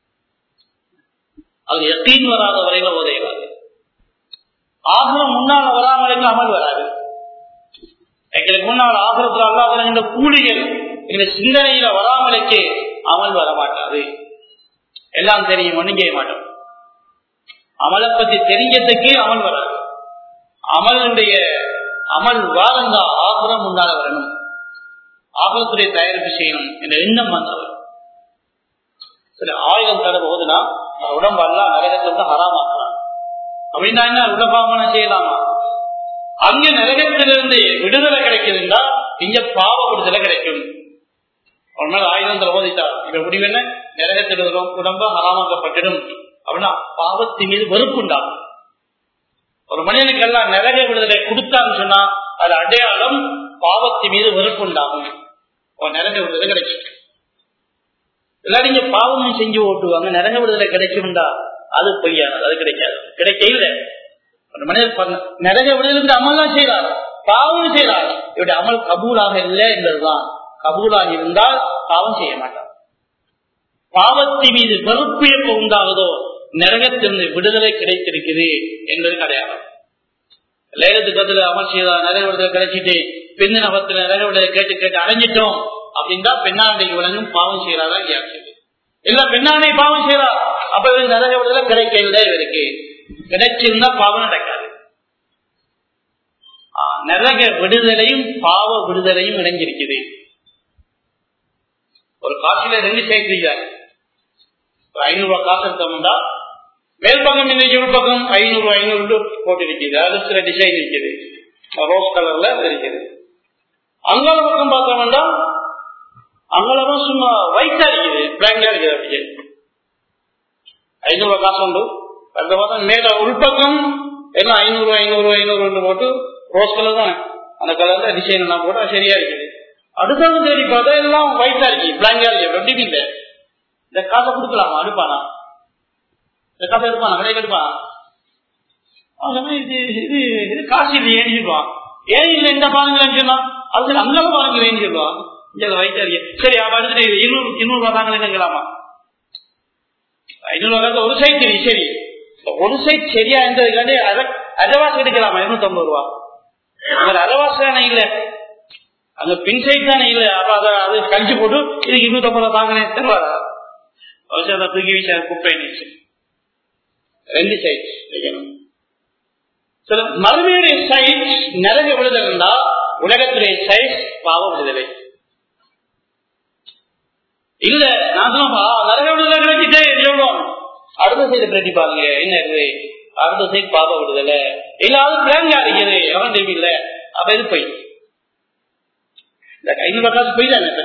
அது எத்தீன் வராத வரையில ஓத இயலாது ஆகலம் முன்னால் வராமலுக்கு அமல் வராது எங்களுக்கு முன்னால் ஆகலத்தில் அல்லாத இந்த கூலிகள் இந்த சிந்தனையில வராமலுக்கு அமல் வர மாட்டாது எல்லாம் தெரியும் ஒன்றும் செய்ய மாட்டோம் அமலை பத்தி தெரிஞ்சதுக்கே அமல் வராது அமலுடைய அமல் வாழ்ந்தா ஆகுரம் முன்னால வரணும் ஆகலத்துடைய தயாரிப்பு செய்யணும் என்ற எண்ணம் வந்தவர் சரி ஆயுதம் தடவை போதுனா உடம்பு எல்லாம் நரகத்தை ஹராமாக்கலாம் அப்படின்னா என்ன உடம்பாமன செய்யலாமா அங்க நரகத்திலிருந்து விடுதலை கிடைக்குதுன்னா இங்க பாவ விடுதலை கிடைக்கும் ஒரு நாள் ஆயுதம் ஓதிட்டார் இப்ப முடிவு என்ன நரகத்தில் உடம்பு ஹராமாக்கப்பட்டிடும் அப்படின்னா பாவத்தின் மீது வெறுப்பு உண்டாகும் ஒரு மனிதனுக்கு எல்லாம் நரக விடுதலை கொடுத்தான்னு சொன்னா அது அடையாளம் பாவத்தின் மீது வெறுப்பு உண்டாகும் நரக விடுதலை கிடைக்கும் எல்லாரும் இங்க பாவமும் செஞ்சு ஓட்டுவாங்க நரக விடுதலை கிடைக்கும்டா அது பொய்யானது அது கிடைக்காது கிடைக்க இல்லை ஒரு மனிதர் நரக விடுதலை அமல் தான் செய்யறார் பாவம் செய்யறார் இவருடைய அமல் கபூலாக இல்லை என்பதுதான் கபூலாக இருந்தால் பாவம் செய்ய மாட்டார் பாவத்தின் மீது வெறுப்பு எப்ப உண்டாகுதோ நரகத்திலிருந்து விடுதலை கிடைத்திருக்குது என்பது அடையாளம் லேகத்துக்கு பதில் அமல் செய்தா நிறைய விடுதலை கிடைச்சிட்டு பெண்ணு நபத்துல நிறைய விடுதலை கேட்டு கேட்டு அடைஞ்சிட்டோம் அப்படின்னா பெண்ணாண்டைக்கு விளங்கும் பாவம் செய்யறாரா இல்லையா இல்ல பெண்ணாண்டை பாவம் செய்யறா அப்ப இவருக்கு நிறைய விடுதலை கிடைக்கல இவருக்கு கிடைச்சிருந்தா பாவம் நடக்காது நரக விடுதலையும் பாவ விடுதலையும் இணைஞ்சிருக்குது ஒரு காட்சியில ரெண்டு சேர்க்கிறார் ஒரு ஐநூறு ரூபாய் காசு எடுத்தோம்னா மேல் பக்கம் இன்னைக்கு ஒரு பக்கம் ஐநூறு ஐநூறு போட்டு இருக்குது அது சில டிசைன் இருக்குது ரோஸ் கலர்ல இருக்குது அங்கால பக்கம் பார்த்தோம்னா அங்கெல்லாம் சும்மா ஒயிட்டா இருக்குது பிளாங்கா இருக்குது அப்படியே ஐநூறு ரூபாய் காசு உண்டு அந்த பார்த்தா மேல உள்பக்கம் எல்லாம் ஐநூறு ஐநூறு ஐநூறு போட்டு ரோஸ் கலர் தான் அந்த கலர்ல டிசைன் எல்லாம் போட்டா சரியா இருக்குது அடுத்தது தேடி பார்த்தா எல்லாம் ஒயிட்டா இருக்கு பிளாங்கா இருக்கு எப்படி இல்லை இந்த காசை கொடுக்கலாமா அடுப்பானா இந்த காசை எடுப்பானா கடைக்கு எடுப்பானா அவன் இது இது இது காசு இல்லை ஏன்னு சொல்லுவான் ஏன் இல்லை இந்த பாருங்கன்னு சொன்னா அது அங்கே பாருங்களேன்னு சொல்லுவான் இங்க வயிற்று இருக்கு சரி அப்ப அடுத்து இருநூறு இருநூறு ரூபாய் தாங்களேங்கலாமா ஐநூறு ரூபாய் ஒரு சைட் தெரியும் சரி ஒரு சைட் சரியா இருந்ததுக்காண்டி அரைவாசி எடுக்கலாமா இருநூத்தி ஐம்பது ரூபா அங்க அரைவாசி தானே இல்ல அந்த பின் சைட் தானே இல்ல அப்ப அதை அது கழிச்சு போட்டு இதுக்கு இருநூத்தி ஐம்பது ரூபா தாங்கனே தருவாரா அவசியம் அதை தூக்கி வீச குப்பை நீச்சு ரெண்டு சைட் வைக்கணும் சில மறுமையுடைய சைட் நிறைய விடுதல் இருந்தா உலகத்துடைய சைட் பாவ விடுதலை இல்ல நான் தான் நரக விடுதலை கிடைச்சிட்டே எவ்வளவு அடுத்த சைடு பிரட்டி பாருங்க என்ன இருக்குது அடுத்த சைடு பாவ விடுதலை இல்ல அது பிளாங்கா இருக்குது எவன் தெரியும் இல்ல அப்ப இது போய் இந்த ஐநூறு காசு போய் தானே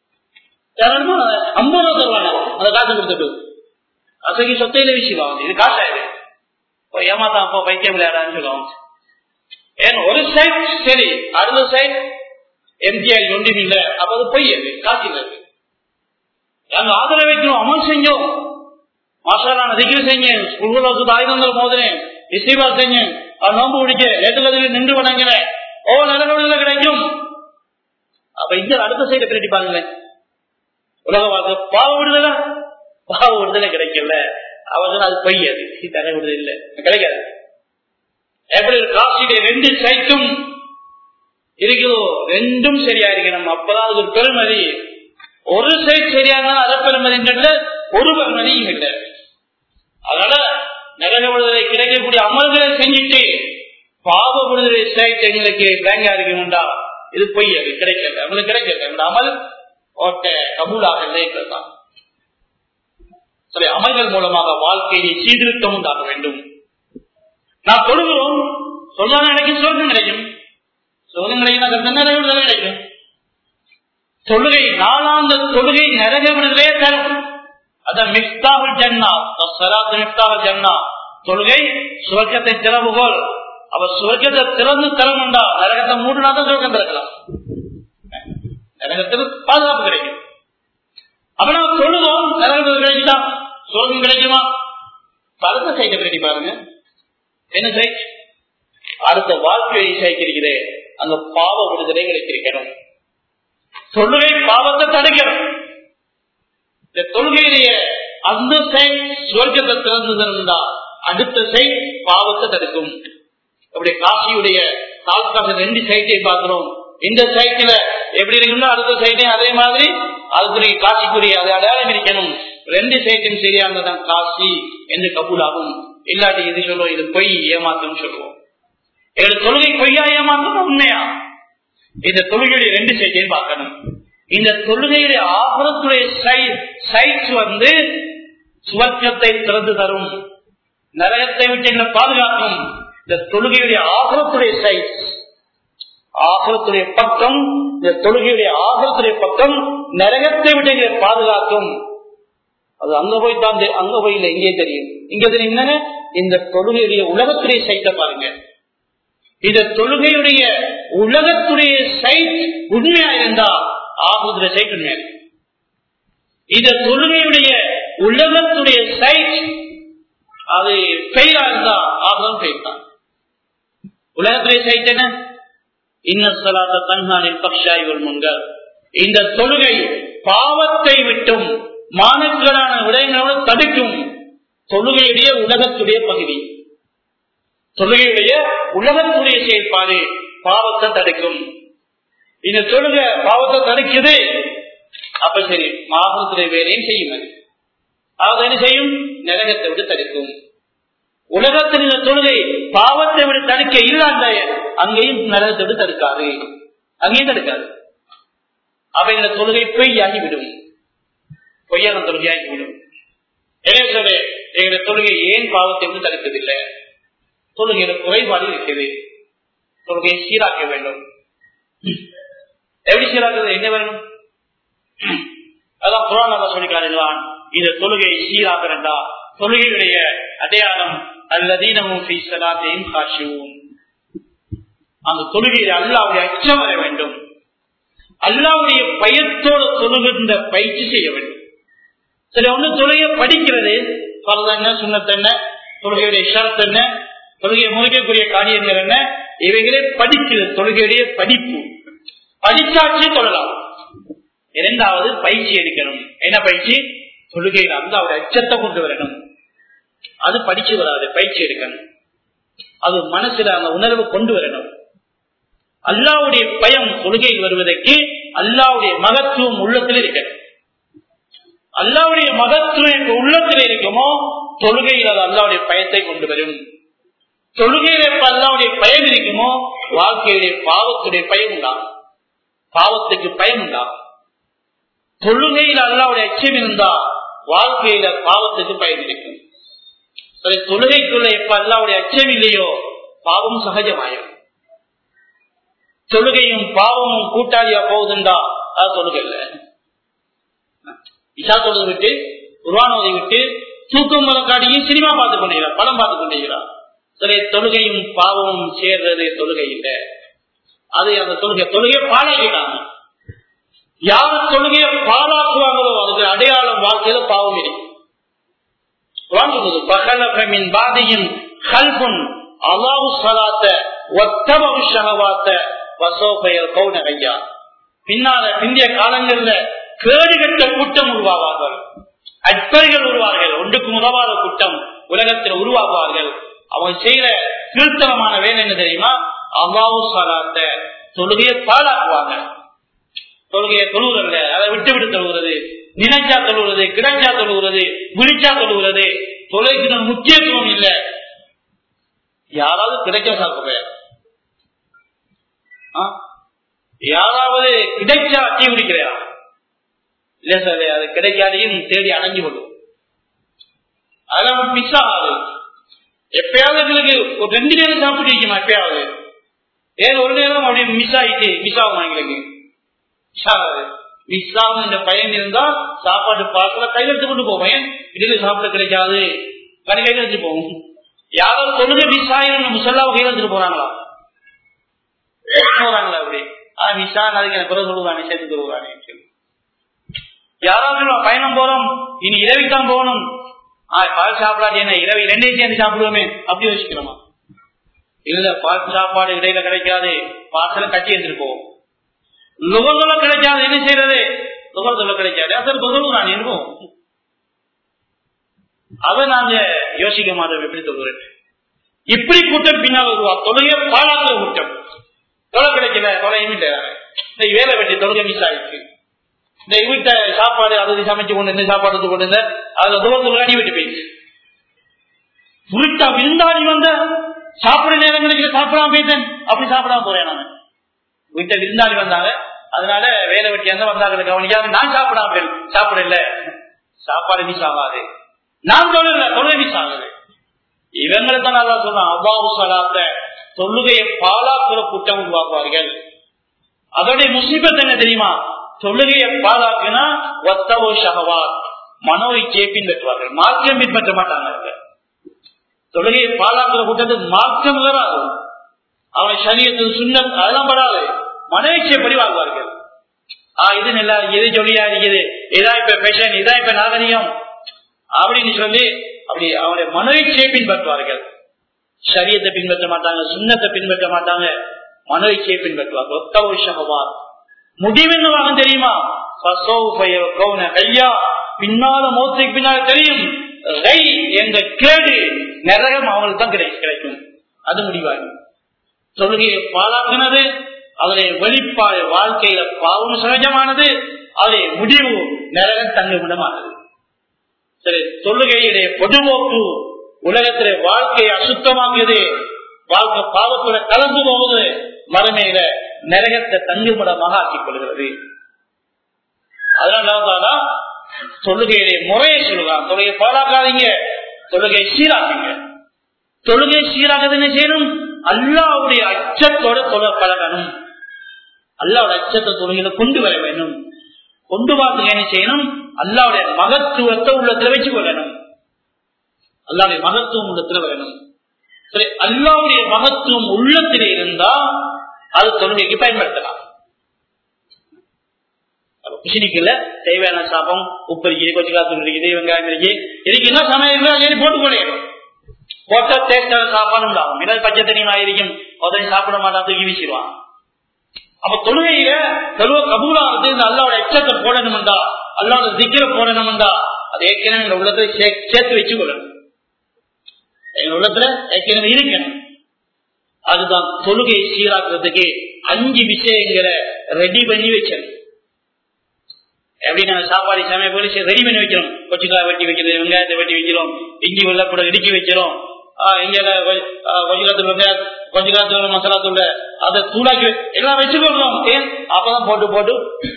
ஐம்பது ரூபா தருவாங்க அந்த காசு கொடுத்துட்டு அசகி சொத்தையில விஷயம் இது காசு ஆயிடு இப்போ ஏமாத்தான் அப்போ பைத்தியம் விளையாடான்னு சொல்லுவாங்க ஏன் ஒரு சைட் சரி அடுத்த சைட் எம்ஜிஆர் ஒன்றும் இல்லை அப்ப அது பொய் அது காசு இல்லை நாங்க ஆதரவு வைக்கணும் அமல் செஞ்சோம் மாசாலான திகிரி செஞ்சேன் ஸ்கூல்ல ஆயுதங்கள் மோதினேன் இசைவா செஞ்சேன் நோம்பு பிடிக்க நேற்று நின்று வணங்கினேன் ஓ நல்ல கிடைக்கும் அப்ப இங்க அடுத்த சைடு பிரட்டி பாருங்களேன் உலக வாழ்க்கை பாவ விடுதலை பாவ விடுதலை கிடைக்கல அவங்க அது பொய் அது தர விடுதலை இல்லை கிடைக்காது எப்படி காசியில ரெண்டு சைட்டும் இருக்குதோ ரெண்டும் சரியா இருக்கணும் அப்பதான் அது ஒரு பெருமதி ஒரு சைட் சரியான அரை பெருமதின்றது ஒரு பெருமதியும் இல்லை அதனால நரக விடுதலை கிடைக்கக்கூடிய அமல்களை செஞ்சுட்டு பாவ விடுதலை சைட் எங்களுக்கு பேங்கா இருக்கணும்டா இது பொய் அது கிடைக்கல அவங்களுக்கு கிடைக்கல அந்த அமல் ஓட்ட கபூலாக இல்லைன்றதுதான் சரி அமல்கள் மூலமாக வாழ்க்கையை சீர்திருத்தம் உண்டாக வேண்டும் நான் தொழுகிறோம் சொல்லாத எனக்கு சொர்க்கம் கிடைக்கும் சொர்க்கம் கிடைக்கும் நிறைய கிடைக்கும் தொழுகை நாளாந்த தொழுகை நரக விடுதலே தரும் அதான் மிஃப்தாவுல் ஜன்னா சலாத்து மிஃப்தாவுல் ஜன்னா தொழுகை சுவர்க்கத்தை திறவுகோல் அவ சுவர்க்கத்தை திறந்து தரணும்டா நரகத்தை மூடுனா தான் சுவர்க்கம் திறக்கலாம் நரகத்தில் பாதுகாப்பு கிடைக்கும் அப்ப நம்ம தொழுதோம் நரகத்தில் கிடைச்சா சுவர்க்கம் கிடைக்குமா அடுத்த சைட்டை பிரட்டி பாருங்க என்ன சைட் அடுத்த வாழ்க்கையை சைக்கிருக்கிறே அங்க பாவ விடுதலை கிடைத்திருக்கணும் தொழுகை பாவத்தை தடுக்கணும் இந்த தொழுகையிலேயே அந்த சைட் சுவர்க்கத்தை திறந்ததுன்னா அடுத்த சைட் பாவத்தை தடுக்கும் அப்படி காசியுடைய தாழ்காசு ரெண்டு சைட்டை பார்க்கிறோம் இந்த சைட்ல எப்படி இருக்குன்னா அடுத்த சைட்டையும் அதே மாதிரி அதுக்குரிய காசிக்குரிய அது அடையாளம் இருக்கணும் ரெண்டு சைட்டும் சரியானதான் காசி என்று கபூலாகும் இல்லாட்டி இது சொல்லுவோம் இது பொய் ஏமாத்தம் சொல்லுவோம் எங்களுக்கு தொழுகை பொய்யா ஏமாத்தம் உண்மையா இந்த தொழுகையுடைய ரெண்டு சைட்டையும் பார்க்கணும் இந்த தொழுகையுடைய ஆபரத்துடைய சைட் வந்து சுவர்க்கத்தை திறந்து தரும் நரகத்தை விட்டு எங்களை பாதுகாக்கும் இந்த தொழுகையுடைய ஆபரத்துடைய சைட் ஆகலத்துடைய பக்கம் இந்த தொழுகையுடைய ஆகலத்துடைய பக்கம் நரகத்தை விட்டு எங்களை பாதுகாக்கும் அது அங்க போய் தான் அங்க போய் இல்லை இங்கே தெரியும் இங்க தெரியும் என்னங்க இந்த தொழுகையுடைய உலகத்துடைய சைட்டை பாருங்க இந்த தொழுகையுடைய உலகத்துடைய சைட் உண்மையா இருந்தா ஆகுதுடைய சைட் உண்மையா இந்த தொழுகையுடைய உலகத்துடைய சைட் அது ஃபெயிலா இருந்தா ஆகும் ஃபெயில் தான் உலகத்துடைய சைட் என்ன இன்னசலாத்த தன்ஹானின் பக்ஷாய்கள் முன்கள் இந்த தொழுகை பாவத்தை விட்டும் மானக்களான விடயங்களோடு தடுக்கும் தொழுகையுடைய உலகத்துடைய பகுதி தொழுகையுடைய உலகத்துடைய செயற்பாடு பாவத்தை தடுக்கும் இந்த தொழுகை பாவத்தை தடுக்குது அப்ப சரி மாபத்துடைய வேலையும் செய்யும் அதாவது என்ன செய்யும் நரகத்தை விட்டு தடுக்கும் உலகத்தில் இந்த தொழுகை பாவத்தை விட தடுக்க இல்லாத அங்கேயும் நரகத்தை விட தடுக்காது அங்கேயும் தடுக்காது அப்ப இந்த தொழுகை பொய்யாகிவிடும் பொய்யான தொழுகையாகிவிடும் எனவே எங்களுடைய தொழுகை ஏன் பாவத்தை வந்து தடுப்பதில்லை தொழுகையில குறைபாடு இருக்கிறது தொழுகையை சீராக்க வேண்டும் எப்படி சீராக்குறது என்ன வேணும் அதான் குரான் அல்லா சொல்லிக்கிறான் இந்த தொழுகையை சீராக்கிறண்டா தொழுகையுடைய அடையாளம் அல்லதீனமும் அந்த தொழுகையில் அல்லாவுடைய அச்சம் வர வேண்டும் அல்லாவுடைய பயத்தோடு தொழுகின்ற பயிற்சி செய்ய வேண்டும் சில ஒண்ணு தொழுகையை படிக்கிறது பரதென்ன சுண்ணத்தென்ன தொழுகையுடைய ஷரத் என்ன தொழுகையை முறைக்கக்கூடிய காரியங்கள் என்ன இவைகளே படிக்கிறது தொழுகையுடைய படிப்பு படிச்சாச்சு தொழலாம் இரண்டாவது பயிற்சி எடுக்கணும் என்ன பயிற்சி தொழுகையில் அந்த அவர் அச்சத்தை கொண்டு வரணும் அது படிச்சு வராது பயிற்சி எடுக்கணும் அது மனசுல அந்த உணர்வு கொண்டு வரணும் அல்லாவுடைய பயம் தொழுகையில் வருவதற்கு அல்லாவுடைய மகத்துவம் உள்ளத்தில் இருக்கணும் அல்லாவுடைய மகத்துவம் உள்ளத்தில் இருக்குமோ தொழுகையில் அது அல்லாவுடைய பயத்தை கொண்டு வரும் தொழுகையில எப்ப அல்லாவுடைய பயம் இருக்குமோ வாழ்க்கையுடைய பாவத்துடைய பயம் உண்டாகும் பாவத்துக்கு பயம் உண்டாகும் தொழுகையில் அல்லாவுடைய அச்சம் இருந்தா வாழ்க்கையில பாவத்துக்கு பயன் இருக்கும் சரி தொழுகைக்குள்ள எப்ப அல்லாவுடைய அச்சம் இல்லையோ பாவம் சகஜமாயும் தொழுகையும் பாவமும் கூட்டாளியா போகுதுண்டா அது தொழுகை இல்ல இஷா தொழுது விட்டு குர்வானோதை விட்டு தூக்கம் மலக்காடியும் சினிமா பார்த்து கொண்டிருக்கிறார் படம் பார்த்து கொண்டிருக்கிறார் சரி தொழுகையும் பாவமும் சேர்றது தொழுகை இல்லை அது அந்த தொழுகை தொழுகை பாழாக்கிட்டாங்க யார் தொழுகையை பாழாக்குவாங்களோ அதுக்கு அடையாளம் வாழ்க்கையில பாவம் இருக்கு பகலமின் பாதியின் கல்புன் அலாவு சலாத்த ஒத்தபு ஷகவாத்த வசோபயர் கௌனகையா பின்னால பிந்திய காலங்கள்ல கேடுகட்ட கூட்டம் உருவாவார்கள் அற்பர்கள் உருவார்கள் ஒன்றுக்கு முதவாத கூட்டம் உலகத்தில் உருவாகுவார்கள் அவங்க செய்யற கீழ்த்தனமான வேலை என்ன தெரியுமா அல்லாவு சலாத்த தொழுகையை பாழாக்குவாங்க தொழுகையை தொழுகிறது அதை விட்டு விட்டு தொழுகிறது நினைச்சா தொழுகிறது கிடைச்சா தொழுகிறது விழிச்சா தொழுகிறது தொழுகைக்கு முக்கியத்துவம் இல்லை யாராவது கிடைச்சா சாப்பிடுற யாராவது கிடைச்சா டீ குடிக்கிறையா இல்ல சார் அது கிடைக்காதையும் தேடி அடைஞ்சு கொள்ளும் அதெல்லாம் மிஸ் ஆகாது எப்பயாவது எங்களுக்கு ஒரு ரெண்டு நேரம் சாப்பிட்டு வைக்குமா எப்பயாவது ஏன் ஒரு நேரம் அப்படி மிஸ் ஆயிட்டு மிஸ் ஆகும் எங்களுக்கு மிஸ் ஆகாது மிஸ் ஆகும் என்ற பயன் இருந்தா சாப்பாடு பார்க்கல கையில் எடுத்து கொண்டு போவேன் இடையில சாப்பிட கிடைக்காது கனி கையில் எடுத்து போவோம் யாராவது தொழுகை மிஸ் ஆயிரம் முசல்லாவை கையில் எடுத்துட்டு போறாங்களா போறாங்களா அப்படி ஆஹ் மிஸ் ஆனதுக்கு எனக்கு பிறகு சொல்லுவானே சேர்த்து சொல்லுவானே சொல்லி யாராவது பயணம் போறோம் இனி இரவித்தான் போகணும் பால் சாப்பிடாது என்ன இரவு ரெண்டையும் சேர்ந்து சாப்பிடுவோமே அப்படி யோசிக்கிறோமா இல்ல பால் சாப்பாடு இடையில கிடைக்காது பாசல கட்டி எடுத்துட்டு போவோம் நுகர்தொலை கிடைக்காது என்ன செய்யறது நுகர்தொலை கிடைக்காது அது நுகர்வு நான் இருக்கும் அதை நாங்க யோசிக்க மாட்டோம் எப்படி சொல்றேன் இப்படி கூட்டம் பின்னால் வருவா தொழுகை பாழாக்கிற கூட்டம் தொலை கிடைக்கல தொலையும் இல்லை இந்த வேலை வெட்டி தொழுகை மிஸ் ஆயிடுச்சு இந்த வீட்டை சாப்பாடு அது சமைச்சு கொண்டு இந்த சாப்பாடு எடுத்து கொண்டு இருந்த அதுல தூரத்துல அடி விட்டு போயிடுச்சு உருட்டா விருந்தாடி வந்த சாப்பிட நேரங்களுக்கு சாப்பிடாம போயிட்டேன் அப்படி சாப்பிடாம போறேன் நான் வீட்டை விருந்தாடி வந்தாங்க அதனால வேலை வெட்டி அந்த வந்தாங்க கவனிக்காம நான் சாப்பிடாம போயிரு சாப்பிட இல்ல சாப்பாடு மிஸ் ஆகாது நான் தொழில தொழிலை மிஸ் ஆகுது இவங்களை தான் நல்லா சொல்றான் அவ்வாவு சலாத்த தொழுகையை பாலாக்குற கூட்டம் உருவாக்குவார்கள் அதோடைய முசிபத் என்ன தெரியுமா தொழுகையை பாலாக்குனா ஒத்தவோ ஷகவா மனோ இச்சையை பின்பற்றுவார்கள் மார்க்கம் பின்பற்ற மாட்டாங்க தொழுகையை பாலாக்குற கூட்டத்துக்கு மார்க்கம் வராது அவன் சரியத்தில் சுண்ண அதெல்லாம் படாது மனோயிச்சை பரிவாகுவார்கள் ஆஹ் இது நல்லா இது ஜொலியா இருக்குது இதான் இப்ப பெஷன் இதான் இப்ப நாகரிகம் அப்படின்னு சொல்லி அப்படி அவனுடைய மனோயிச்சையை பின்பற்றுவார்கள் சரியத்தை பின்பற்ற மாட்டாங்க சுண்ணத்தை பின்பற்ற மாட்டாங்க மனோயிச்சையை பின்பற்றுவார்கள் ஒத்தவோ ஷகவா முடிவு என்னவாக தெரியுமா கையா பின்னால மோத்துக்கு பின்னால தெரியும் எங்க கேடு நரகம் அவங்களுக்கு தான் கிடைக்கும் அது முடிவாகும் தொழுகையை பாலாக்கினது அவருடைய வெளிப்பாடு வாழ்க்கையில பாவம் சகஜமானது அவருடைய முடிவு நரகம் தங்குமிடமானது சரி தொழுகையுடைய பொதுமோக்கு உலகத்திலே வாழ்க்கையை அசுத்தமாக்கியது வாழ்க்கை பாவத்துல கலந்து போவது மறுமையில நரகத்தை தங்குமிடமாக ஆக்கிக் கொள்கிறது அதனாலதான் தொழுகையிலே முறையை சொல்லுவான் தொழுகை பாலாக்காதீங்க தொழுகை சீராக்குங்க தொழுகை சீராக என்ன செய்யணும் அல்லாவுடைய அச்சத்தோட தொலை பழகணும் அல்லாவுடைய அச்சத்தை தொழுகையில கொண்டு வர வேண்டும் கொண்டு பார்த்து என்ன செய்யணும் அல்லாவுடைய மகத்துவத்தை உள்ளத்துல வச்சு கொள்ளணும் அல்லாவுடைய மகத்துவம் உள்ளத்துல வரணும் சரி அல்லாவுடைய மகத்துவம் உள்ளத்தில் இருந்தா அது தொழுகைக்கு பயன்படுத்தலாம் குஷினிக்குல தேவையான சாப்பம் உப்பு இருக்குது கொஞ்சம் காத்து இருக்குது வெங்காயம் இருக்கு இருக்குன்னா சமையல் ஏறி போட்டு கொள்ளையிடும் போட்டா டேஸ்டான சாப்பாடும் ஆகும் ஏதாவது பச்சை தண்ணி ஆயிருக்கும் உதவி சாப்பிட மாட்டா தூக்கி வீசிடுவான் அப்ப தொழுகையில தொழுவ கபூலாவது இந்த அல்லாவோட எச்சத்தை போடணும்டா அல்லாவோட திக்கிற போடணும்டா அது ஏற்கனவே எங்க உள்ளத்துல சேர்த்து வச்சு கொள்ளணும் எங்க உள்ளத்துல ஏற்கனவே இருக்கணும் அதுதான் தொழுகை சீராக்குறதுக்கு அஞ்சு விஷயங்களை ரெடி பண்ணி வச்சணும் எப்படி நம்ம சாப்பாடு சமையல் போல ரெடி பண்ணி வைக்கிறோம் கொச்சுக்காய் வெட்டி வைக்கிறது வெங்காயத்தை வெட்டி வைக்கிறோம் இஞ்சி வெள்ளப்பட இடிக்கி வைக்கிறோம் இங்க கொஞ்ச காலத்துல வெங்காயம் கொஞ்ச காலத்துல மசாலா தூள் அதை தூளாக்கி எல்லாம் வச்சுக்கொள்றோம் ஏன் அப்பதான் போட்டு போட்டு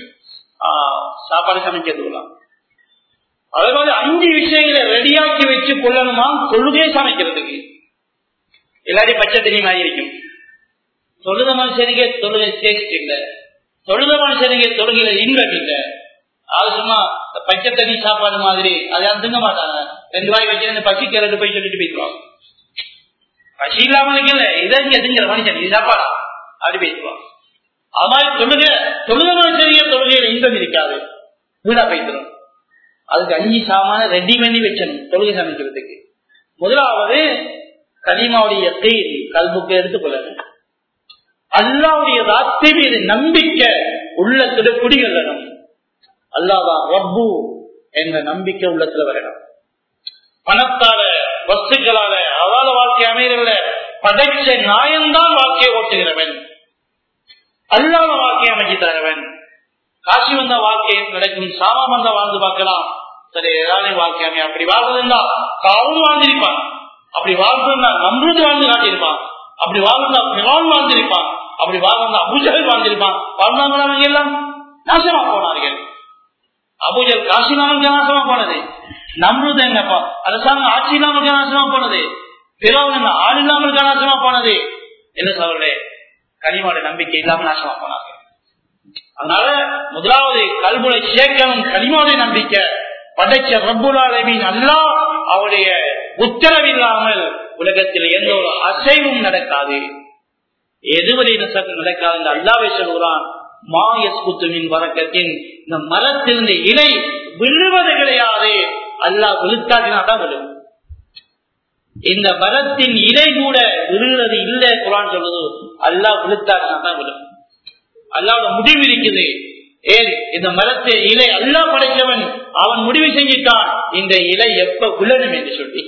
சாப்பாடு சமைக்கிறதுலாம் அதே மாதிரி அஞ்சு விஷயங்களை ரெடியாக்கி வச்சு கொள்ளணுமா தொழுகை சமைக்கிறதுக்கு எல்லாரையும் பச்சை தண்ணி மாதிரி இருக்கும் தொழுத மனுஷனுக்கே தொழுகை டேஸ்ட் இல்லை தொழுத மனுஷனுக்கே தொழுகையில இன்பம் இல்லை அது சும்மா பச்சை தண்ணி சாப்பாடு மாதிரி அதை யாரும் திங்க மாட்டாங்க ரெண்டு வாய் வச்சு பசிக்கு ரெண்டு போய் சொல்லிட்டு போயிடுவாங்க பசி இல்லாம இருக்கல இதை இங்க திங்கிற மனுஷன் இது சாப்பாடா அப்படி பேசுவாங்க அது மாதிரி தொழுக தொழுக மனுஷனுக்கே தொழுகையில இன்பம் இருக்காது வீடா போயிடும் அதுக்கு அஞ்சு சாமான ரெடி பண்ணி வச்சணும் தொழுகை சமைக்கிறதுக்கு முதலாவது கலிமாவுடைய செய்தி கல்புக்கு எடுத்துக்கொள்ளணும் அல்லாவுடைய ராத்தி மீது நம்பிக்கை உள்ளத்துல குடிகொள்ளணும் அல்லாதான் ரப்பு என்ற நம்பிக்கை உள்ளத்துல வரணும் பணத்தால வஸ்துக்களால அவால வாழ்க்கை அமைகிறல்ல படைச்ச நாயன்தான் வாழ்க்கையை ஓட்டுகிறவன் அல்லாத வாழ்க்கையை அமைச்சு தரவன் காசி வந்த வாழ்க்கை நடக்கும் சாமம் வந்த வாழ்ந்து பார்க்கலாம் சரி ஏதாவது வாழ்க்கை அமைய அப்படி வாழ்றதுன்னா காவலும் வாழ்ந்திருப்பான் அப்படி வாழ்றதுன்னா நம்புறது வாழ்ந்து காட்டியிருப்பான் அப்படி வாழ்ந்தா பிறவான் வாழ்ந்திருப்பான் அப்படி வாழ்ந்தா அபுஜல் வாழ்ந்திருப்பான் வாழ்ந்தாங்களா அவங்க எல்லாம் நாசமா போனார்கள் அபுஜல் காசி இல்லாமல் நாசமா போனது நம்புறது என்னப்பா அரசாங்கம் ஆட்சி இல்லாமல் நாசமா போனது பிறவன் ஆள் இல்லாமல் நாசமா போனது என்ன சொல்றே கனிமாவோட நம்பிக்கை இல்லாமல் நாசமா போனார்கள் அதனால முதலாவது கல்முனை சேர்க்கணும் கனிமாவுடைய நம்பிக்கை படைச்ச ரப்புலாலமின் அல்லா அவருடைய உத்தரவில்லாமல் உலகத்தில் எந்த ஒரு அசைவும் நடக்காது எதுவரை நடக்காது என்று அல்லாவை சொல்கிறான் மாயஸ்குத்துவின் வரக்கத்தின் இந்த மரத்திலிருந்து இலை விழுவது கிடையாது அல்லாஹ் விழுத்தாக்கினாதான் விழும் இந்த மரத்தின் இலை கூட விழுகிறது இல்லை குரான் சொல்லுது அல்லாஹ் விழுத்தாக்கினாதான் விழும் அல்லாவோட முடிவு இருக்குது ஏன் இந்த மரத்தை இலை அல்லா படைத்தவன் அவன் முடிவு செஞ்சிட்டான் இந்த இலை எப்ப விழணும் என்று சொல்லி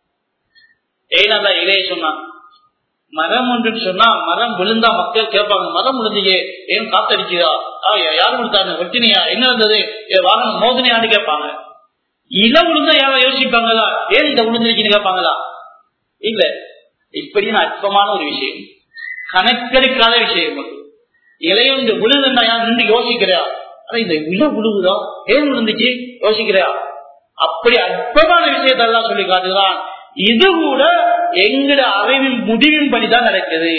ஏன் அல்ல இலையை சொன்னான் மரம் ஒன்று சொன்னா மரம் விழுந்தா மக்கள் கேட்பாங்க மரம் விழுந்தீங்க ஏன் காத்தடிக்குதா யாரு விழுத்தாங்க வெட்டினியா என்ன இருந்தது வாகனம் மோதனையான்னு கேட்பாங்க இலை விழுந்தா யாரும் யோசிப்பாங்களா ஏன் இந்த விழுந்திருக்குன்னு கேட்பாங்களா இல்ல இப்படின்னு அற்பமான ஒரு விஷயம் கணக்கெடுக்காத விஷயம் அது இலையொன்று விழுதுன்னா யார் நின்று யோசிக்கிறியா ஆனா இந்த இலை விழுகுதா ஏன் விழுந்துச்சு யோசிக்கிறியா அப்படி அற்பமான விஷயத்தெல்லாம் சொல்லி காட்டுகிறான் இது கூட எங்கட அறிவின் முடிவின் படிதான் நடக்குது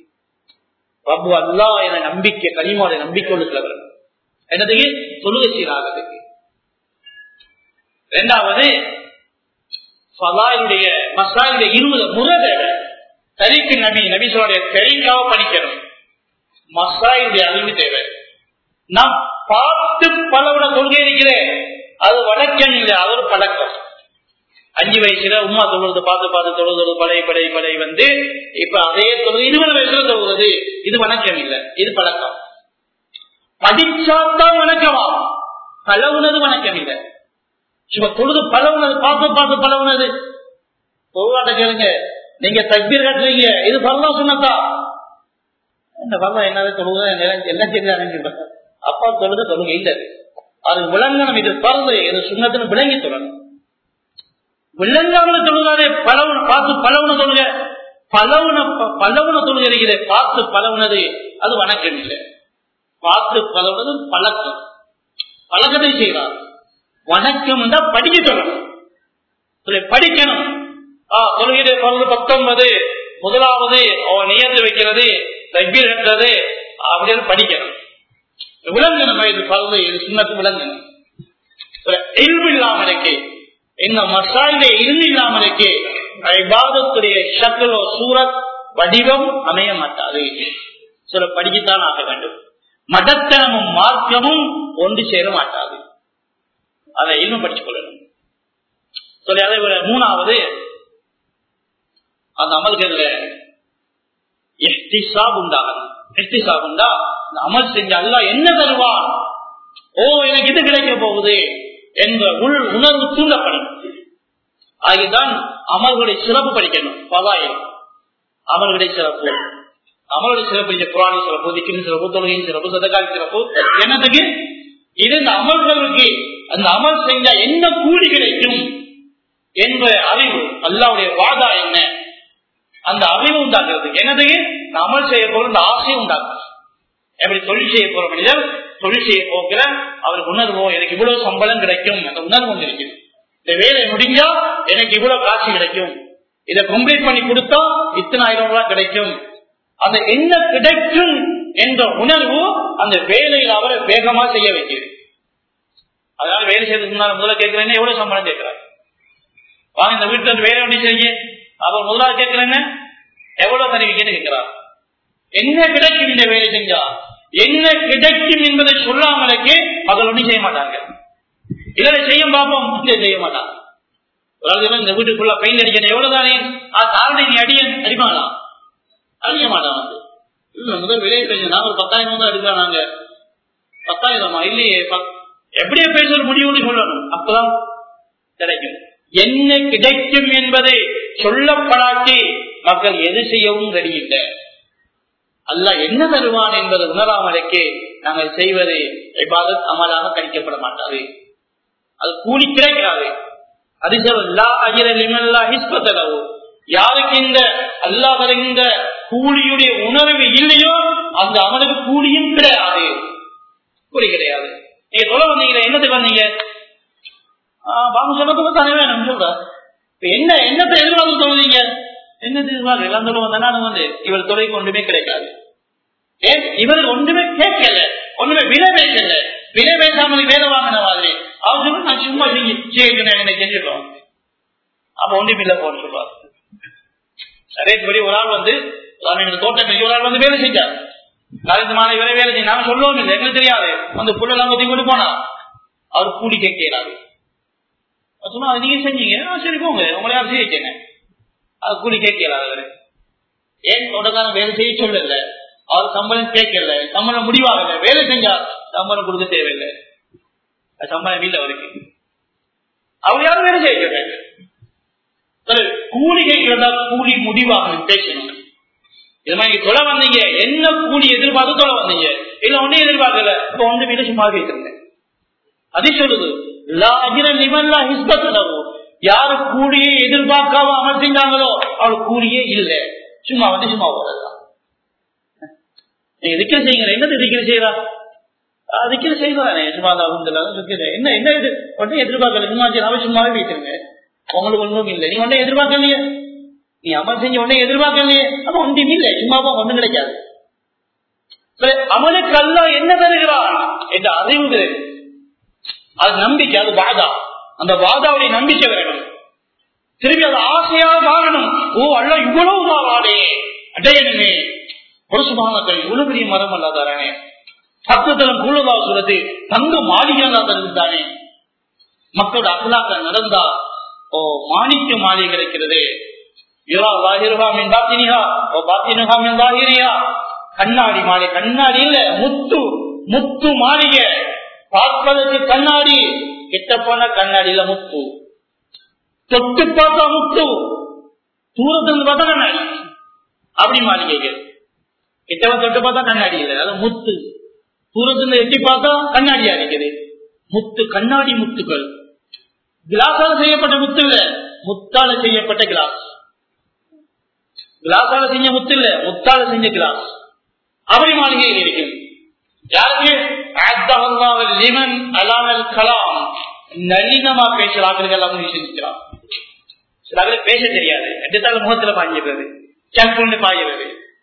ரப்பு அல்லா என நம்பிக்கை கனிமோட நம்பிக்கை உள்ளவர் என்னதுக்கு தொழுகை சீராகிறதுக்கு இரண்டாவது ஃபலாயுடைய மசாலுடைய இருபது முறை தேவை தரிக்கு நபி நபிசோடைய தெரிங்காவ படிக்கணும் மசாயுடைய அறிவு தேவை நாம் பார்த்து பலவிட கொள்கை இருக்கிறேன் அது வழக்கம் இல்லை அது ஒரு பழக்கம் அஞ்சு வயசுல உமா தொழுவது பார்த்து பார்த்து தொழுவது படை படை படை வந்து இப்ப அதே தொழுது இருபது வயசுல தொழுவது இது வணக்கம் இல்லை இது பழக்கம் படிச்சாத்தான் வணக்கமா பழவுனது வணக்கம் இல்லை சும்மா தொழுது பழவுனது பார்த்து பார்த்து பழவுனது பொதுவாட்ட கேளுங்க நீங்க தக்பீர் கட்டுறீங்க இது பரலாம் சொன்னதா இந்த பரலாம் என்னது தொழுது எல்லாம் தெரியாது அப்பா தொழுது தொழுகை இல்லை அது விளங்கணும் இது பறந்து இது சுண்ணத்துன்னு விளங்கி சொல்லணும் விளங்காமல் தொழுகாதே பலவன பார்த்து பலவன தொழுக பலவன பலவன தொழுக இருக்கிற பார்த்து பலவனது அது வணக்கம் இல்லை பார்த்து பலவனது பழக்கம் பழக்கத்தை செய்கிறார் வணக்கம் தான் படிக்க சொல்லணும் சொல்லி படிக்கணும் ஆஹ் தொழுகிற பருவது பத்தொன்பது முதலாவது அவன் நியத்து வைக்கிறது தக்பீர் கட்டுறது அப்படின்னு படிக்கணும் விளங்கணும் இது பருவது இது சுண்ணத்து விளங்கணும் இல்வு இல்லாம இருக்கு இந்த மசாலில இல்வு இல்லாம இருக்கு இபாதத்துடைய ஷக்கலோ சூரத் வடிவம் அமைய மாட்டாது சில படிக்கத்தான் ஆக வேண்டும் மதத்தனமும் மார்க்கமும் ஒன்று சேர மாட்டாது அதை இன்னும் படிச்சுக் கொள்ளணும் சொல்லி அதை விட மூணாவது அந்த அமல்கள்ல எஹ்திசாப் உண்டாகணும் எஹ்திசாப் உண்டா அந்த அமல் செஞ்ச அல்லா என்ன தருவான் ஓ எனக்கு இது கிடைக்க போகுது என்ற உள் உணர்வு தூண்டப்படும் ஆகியதான் அமல்களுடைய சிறப்பு படிக்கணும் பவாயில் அமல்களுடைய சிறப்பு அமலுடைய சிறப்பு இந்த புராணி சிறப்பு திக்கின் சிறப்பு தொழுகையின் சிறப்பு சதகாலி சிறப்பு என்னதுக்கு இது இந்த அமல்களுக்கு அந்த அமல் செஞ்சா என்ன கூலி கிடைக்கும் என்ற அறிவு அல்லாவுடைய வாதா என்ன அந்த அறிவு உண்டாக்குறது என்னதுக்கு அமல் செய்ய போற இந்த ஆசையை உண்டாக்குறது எப்படி தொழில் செய்ய போற மனிதர் தொழில் செய்ய போகிற அவருக்கு உணர்வோ எனக்கு இவ்வளவு சம்பளம் கிடைக்கும் அந்த உணர்வு ஒன்று இருக்குது இந்த வேலை முடிஞ்சா எனக்கு இவ்வளவு காசு கிடைக்கும் இதை கம்ப்ளீட் பண்ணி கொடுத்தா இத்தனை ஆயிரம் ரூபாய் கிடைக்கும் அந்த என்ன கிடைக்கும் என்ற உணர்வு அந்த வேலையில் அவரை வேகமா செய்ய வைக்கிறது அதனால வேலை செய்யறதுக்கு முன்னால முதல்ல கேட்கிறேன் எவ்வளவு சம்பளம் கேட்கிறார் வாங்க இந்த வீட்டுல இருந்து வேலை ஒண்ணு செய்ய அவர் முதலாவது கேட்கிறேன்னு எவ்வளவு தருவீங்கன்னு கேட்கிறார் என்ன கிடைக்கும் இந்த வேலை செஞ்சா என்ன கிடைக்கும் என்பதை சொல்லாமலுக்கு அவர்கள் ஒன்றும் செய்ய மாட்டாங்க இதனை செய்ய பார்ப்போம் செய்ய மாட்டாங்க ஒரு இந்த வீட்டுக்குள்ள பெயிண்ட் அடிக்கணும் எவ்வளவுதானே தாரணை நீ அடிய அடிப்பாங்களா அடிக்க மாட்டான் வந்து இல்ல முதல் விலை பேச நாங்க ஒரு பத்தாயிரம் வந்து அடிக்கலாம் நாங்க பத்தாயிரமா இல்லையே எப்படியே பேச முடியும்னு சொல்லணும் அப்பதான் கிடைக்கும் என்ன கிடைக்கும் என்பதை சொல்லப்படாட்டி மக்கள் எது செய்யவும் ரெடியில்லை அல்ல என்ன தருவான் என்பதை உணராமலுக்கு நாங்கள் செய்வது இபாதத் அமலாக கணிக்கப்பட மாட்டாது அது கூலி கிடைக்காது யாருக்கு இந்த அல்லா வருகின்ற கூலியுடைய உணர்வு இல்லையோ அந்த அமலுக்கு கூலியும் கிடையாது கூலி கிடையாது நீங்க சொல்ல வந்தீங்க என்னத்துக்கு வந்தீங்க பாபு சொல்லத்துக்கு தானே வேணும் சொல்ற என்ன என்னத்தை எதிர்பார்த்து சொல்றீங்க என்ன எதிர்பார்க்க எல்லாம் சொல்ல வந்தா வந்து இவர் தொலைக்கு ஒன்றுமே கிடைக்காது ஏன் இவர் ஒன்றுமே கேட்கல ஒண்ணுமே விலை பேசல விலை பேசாமல் வேலை வாங்கின மாதிரி அவர் சொல்லி நான் சும்மா நீங்க செய்யணும் என்ன செஞ்சிட்டோம் அப்ப ஒன்றும் இல்லை போன்னு சொல்லுவார் அதேபடி ஒரு ஆள் வந்து தோட்டம் ஒரு ஆள் வந்து வேலை செஞ்சார் நாளைக்கு மாலை வேலை வேலை செய்ய நாங்க சொல்லவும் இல்லை எங்களுக்கு தெரியாது வந்து புள்ளெல்லாம் கொத்தி கொண்டு போனா அவர் கூலி கேட்கிறாரு சொன்னா நீங்க செஞ்சீங்க சரி போங்க உங்களை யாரும் செய்ய வச்சேங்க அது கூலி கேட்கல அவரு ஏன் தோட்டக்காரன் வேலை செய்ய சொல்லல அவர் சம்பளம் கேட்கல சம்பளம் முடிவாகல வேலை செஞ்சா சம்பளம் கொடுக்க தேவையில்லை சம்பளம் இல்லை அவருக்கு அவர் யாரும் வேலை செய்ய சொல்றாங்க கூலி கேட்கிறதா கூலி முடிவாக பேசணும் இது மாதிரி தொலை வந்தீங்க என்ன கூலி எதிர்பார்த்து தொலை வந்தீங்க இல்ல ஒன்னும் எதிர்பார்க்கல இப்ப ஒன்று மீது சும்மா கேட்கிறேன் அது சொல்லுது யாரு கூலியை எதிர்பார்க்காம அமல் செஞ்சாங்களோ அவள் கூலியே இல்லை சும்மா வந்து சும்மா போறதுதான் நீங்க திக்கல் செய்யுங்க என்னது திக்கல் செய்யறா திக்கல் செய்யறானே சும்மா என்ன என்ன இது ஒன்றும் எதிர்பார்க்கல சும்மா அவன் சும்மாவே வைக்கிறங்க உங்களுக்கு ஒன்றும் இல்லை நீ ஒன்றும் எதிர்பார்க்கலையே நீ அமல் செஞ்ச உடனே எதிர்பார்க்கலையே அப்ப ஒன்றும் இல்லை சும்மாவா ஒன்றும் கிடைக்காது அவனுக்கு அல்ல என்ன தருகிறான் என்ற அறிவு அது நம்பிக்கை அது வாதா அந்த வாதாவுடைய நம்பிக்கை வேணும் திரும்பி அது ஆசையா வாழணும் ஓ அல்ல இவ்வளவு நாள் ஆடே அடையணுமே ஒரு சுபானத்தை இவ்வளவு பெரிய மரம் அல்லாதானே சத்தத்திலும் கூழதா சொல்றது தங்க மாளிகையா தருந்தானே மக்களோட அகலாக்க நடந்தா ஓ மாணிக்க மாளிகை கிடைக்கிறது கண்ணாடி மாளிகை கண்ணாடி இல்ல முத்து முத்து மாளிகை பார்ப்பதற்கு கண்ணாடி கிட்ட போன கண்ணாடியில முத்து தொட்டு பார்த்தா முத்து தூரத்துல பார்த்தா கண்ணாடி அப்படி மாளிகைகள் கிட்டவன் தொட்டு பார்த்தா கண்ணாடி இல்லை அது முத்து தூரத்துல எட்டி பார்த்தா கண்ணாடியா இருக்குது முத்து கண்ணாடி முத்துக்கள் கிளாஸால செய்யப்பட்ட முத்து இல்ல முத்தால செய்யப்பட்ட கிளாஸ் கிளாஸால செஞ்ச முத்து இல்ல முத்தால செஞ்ச கிளாஸ் அப்படி மாளிகையில் இருக்குது யாருக்கு லிமன் அலாமல் கலாம் நளினமா பேசுற ஆக்களுக்கு எல்லாம் சிந்திக்கிறான் சில ஆக்களுக்கு பேச தெரியாது எடுத்தாலும் முகத்துல பாஞ்சிடுறது சங்குன்னு பாய்கிறது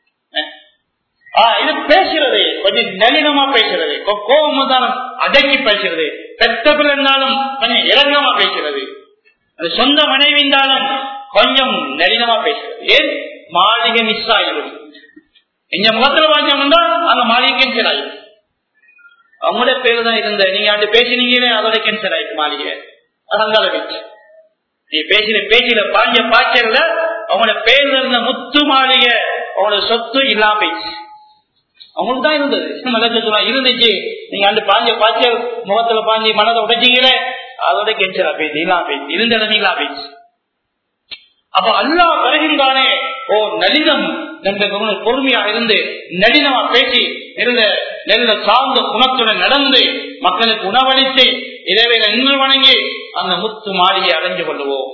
இது பேசுறது கொஞ்சம் நளினமா பேசுறது கோபம் தான் அடக்கி பேசுறது பெத்த பிள்ளைனாலும் கொஞ்சம் இறங்கமா பேசுறது அது சொந்த மனைவி இருந்தாலும் கொஞ்சம் நளினமா பேசுறது ஏன் மாளிகை மிஸ் ஆகிடும் எங்க முகத்துல வாங்கினா அந்த மாளிகை கேன்சல் ஆயிடும் அவங்களோட பேரு தான் இருந்த நீங்க அண்டு பேசினீங்களே அதோட கேன்சல் ஆயிடுச்சு மாளிகை அகங்கால வச்சு நீ பேசின பேச்சில பாஞ்ச பாய்ச்சல்ல அவங்களோட பேர்ல இருந்த முத்து மாளிகை அவங்களோட சொத்து இல்லாம போயிடுச்சு அவங்களுக்கு தான் இருந்தது மலச்சத்துவா இருந்துச்சு நீங்க அண்டு பாஞ்ச பாய்ச்சல் முகத்துல பாஞ்சி மனதை உடைச்சிங்களே அதோட கேன்சலா போயிடுச்சு இல்லாம போயிடுச்சு இருந்த இடமே இல்லாம போயிடுச்சு அப்ப அல்லா வருகின்றானே ஓ நளினம் பொறுமையா இருந்து நளினமா பேசி இருந்த நெல்ல சார்ந்த குணத்துடன் நடந்து மக்களுக்கு உணவளித்து இறைவையில நின்று வணங்கி அந்த முத்து மாளிகை அடைஞ்சு கொள்ளுவோம்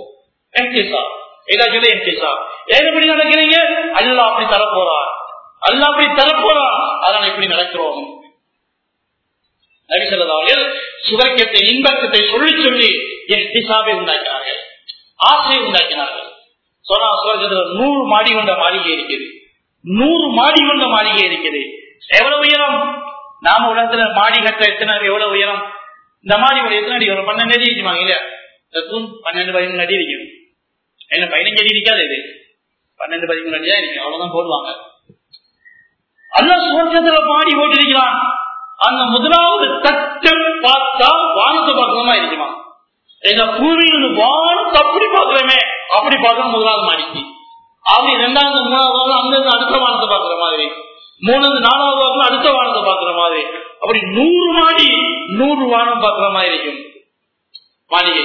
ஏதப்படி நடக்கிறீங்க அல்லா அப்படி தரப்போறார் அல்லா அப்படி தரப்போறார் அதனால இப்படி நடக்கிறோம் நபிசல்லாவில் சுவர்க்கத்தை இன்பக்கத்தை சொல்லி சொல்லி என் திசாவை உண்டாக்கினார்கள் ஆசையை உண்டாக்கினார்கள் சொன்னா சுவர்க்கத்தில் நூறு மாடி கொண்ட மாளிகை இருக்குது நூறு மாடி கொண்ட மாளிகை இருக்குது எவ்வளவு உயரம் நாம உலகத்துல மாடி கட்ட எத்தனை எவ்வளவு உயரம் இந்த மாதிரி ஒரு எத்தனை அடி ஒரு பன்னெண்டு அடி இருக்குமாங்க இல்லையா இந்த தூண் பன்னெண்டு பதிமூணு அடி இருக்கும் என்ன பதினஞ்சு அடி இருக்காது இது பன்னெண்டு பதிமூணு அடி தான் இருக்கு அவ்வளவுதான் போடுவாங்க அல்ல சுவர்க்கத்துல மாடி போட்டிருக்கிறான் அந்த முதலாவது தட்டம் பார்த்தா வானத்தை பார்க்கணுமா இருக்குமா இந்த பூமியில் வானத்தை அப்படி பார்க்கிறோமே அப்படி பார்க்கணும் முதலாவது மாடிக்கு அப்படி இரண்டாவது மூணாவது அங்கிருந்து அடுத்த வானத்தை பார்க்கிற மாதிரி மூணாவது நாலாவது வாரம் அடுத்த வானத்தை பார்க்கிற மாதிரி அப்படி நூறு மாடி நூறு வானம் பார்க்கிற மாதிரி இருக்கும் மாளிகை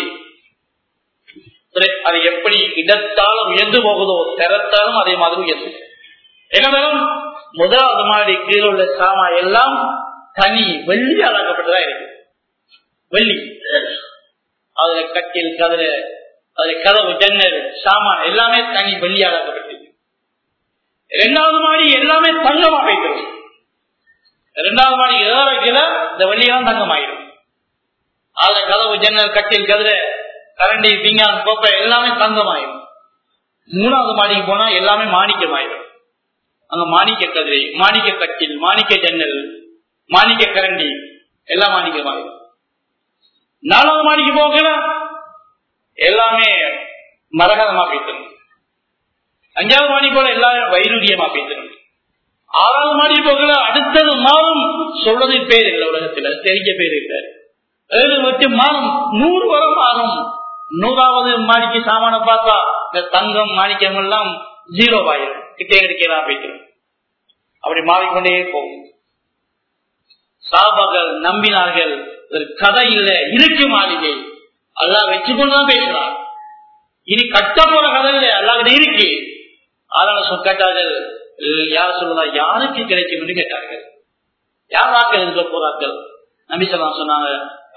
அது எப்படி இடத்தாலும் உயர்ந்து போகுதோ திறத்தாலும் அதே மாதிரி உயர்ந்து என்ன முதலாவது மாடி கீழே உள்ள சாமா எல்லாம் தனி வெள்ளி அழகப்பட்டதா இருக்கு வெள்ளி அதுல கட்டில் கதல அதுல கதவு ஜன்னல் சாமான் எல்லாமே தனி வெள்ளி அழகப்பட்டது இரண்டாவது மாடி எல்லாமே தங்கமா வைக்கிறது இரண்டாவது மாடி ஏற வைக்கல இந்த வெள்ளியெல்லாம் தங்கமாயிடும் அதுல கதவு ஜன்னல் கட்டில் கதிர கரண்டி விஞ்ஞான் கோப்பை எல்லாமே தங்கமாயிடும் மூணாவது மாடிக்கு போனா எல்லாமே மாணிக்கமாயிடும் அங்க மாணிக்க கதிரை மாணிக்க கட்டில் மாணிக்க ஜன்னல் மாணிக்க கரண்டி எல்லாம் மாணிக்கமாயிடும் நாலாவது மாடிக்கு போகல எல்லாமே மரகதமா பேசணும் அஞ்சாவது மாடி போல எல்லாரும் வைரூரியமா பேசணும் ஆறாவது மாடி போகல அடுத்தது மாறும் சொல்றது பேர் இல்லை உலகத்துல தெரிஞ்ச பேர் இல்லை ஏழு வச்சு மாறும் நூறு வரம் மாறும் நூறாவது மாடிக்கு சாமான பார்த்தா இந்த தங்கம் மாணிக்கம் எல்லாம் ஜீரோ ஆயிரும் கிட்டே கிடைக்கலாம் பேசணும் அப்படி மாறிக்கொண்டே போகும் சாபாக்கள் நம்பினார்கள் ஒரு கதை இல்ல இருக்கு மாளிகை அல்லா வச்சுக்கொண்டுதான் பேசுறார் இனி கட்ட போற கதை இல்ல அல்லாவிட இருக்கு அதனால கேட்டார்கள் யார் சொல்லுவா யாருக்கு கிடைக்கும் என்று கேட்டார்கள் யார் வாக்கள் இருக்க போறார்கள் நபிசல்லாம் சொன்னாங்க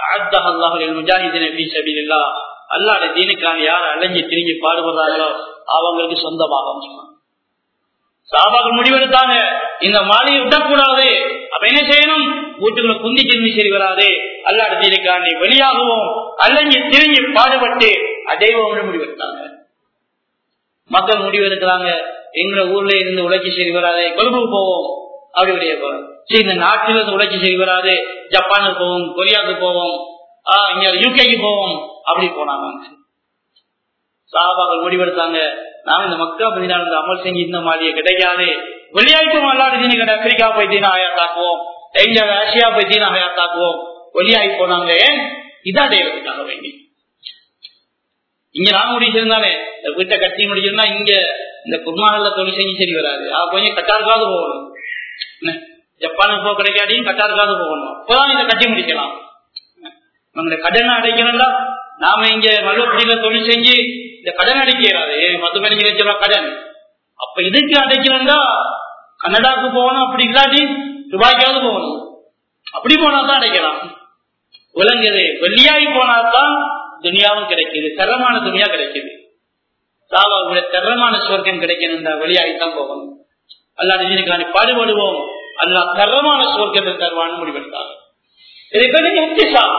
அல்லாட தீனுக்காக யார் அலைஞ்சி திரும்பி பாடுபடுறாங்களோ அவங்களுக்கு சொந்தமாகும் சொன்னாங்க சாபாக்கள் முடிவெடுத்தாங்க இந்த மாலையை விடக்கூடாது அப்ப என்ன செய்யணும் வீட்டுக்குள்ள குந்தி திரும்பி சரி வராது அல்லாட தீனுக்காண்டி வெளியாகவும் அலைஞ்சி திரும்பி பாடுபட்டு அடைவோம் முடிவெடுத்தாங்க மக்கள் முடிவெடுக்கிறாங்க எங்க ஊர்ல இருந்து உழைச்சி சரி வராது கொழும்புக்கு போவோம் அப்படி வெளியே போறோம் சரி இந்த நாட்டில இருந்து உழைச்சி சரி வராது ஜப்பானுக்கு போவோம் கொரியாவுக்கு போவோம் ஆஹ் இங்க யூகேக்கு போவோம் அப்படி போனாங்க சாபாக்கள் முடிவெடுத்தாங்க நாம இந்த மக்கள் பதினாலு அமல் செஞ்சு இந்த மாதிரியே கிடைக்காது வெளியாய்க்கும் அல்லாடு தீனி கடை ஆப்பிரிக்கா போய் தீனா ஆயா தாக்குவோம் எங்க ஆசியா போய் தீனா ஆயா தாக்குவோம் வெளியாகி போனாங்க ஏன் இதா தெய்வத்துக்காக வேண்டி இங்க நான் முடிச்சிருந்தானே இந்த வீட்டை கட்டி முடிச்சிருந்தா இங்க இந்த குர்மாகல்ல தொழில் செஞ்சு சரி வராது அவ கொஞ்சம் கட்டாருக்காவது போகணும் ஜப்பானுக்கு போக கிடைக்காதையும் கட்டாருக்காவது போகணும் அப்பதான் இதை கட்டி முடிக்கலாம் நம்மளுடைய கடனை அடைக்கணும்டா நாம இங்க மல்லுப்படியில தொழில் செஞ்சு இந்த கடன் அடைக்கிறாரு பத்து பதினஞ்சு லட்சம் ரூபாய் கடன் அப்ப இதுக்கு அடைக்கணும்டா கனடாக்கு போகணும் அப்படி இல்லாட்டி துபாய்க்காவது போகணும் அப்படி போனா தான் அடைக்கலாம் விளங்குது வெள்ளியாகி போனாதான் துனியாவும் கிடைக்குது தரமான துணியா கிடைக்குது சாவாவுடைய தரமான சுவர்க்கம் கிடைக்கணும்டா வெளியாகித்தான் போகணும் அல்லாத இதுக்கான பாடுபடுவோம் அல்லா தரமான சுவர்க்கத்தை தருவான்னு முடிவெடுத்தாங்க இதை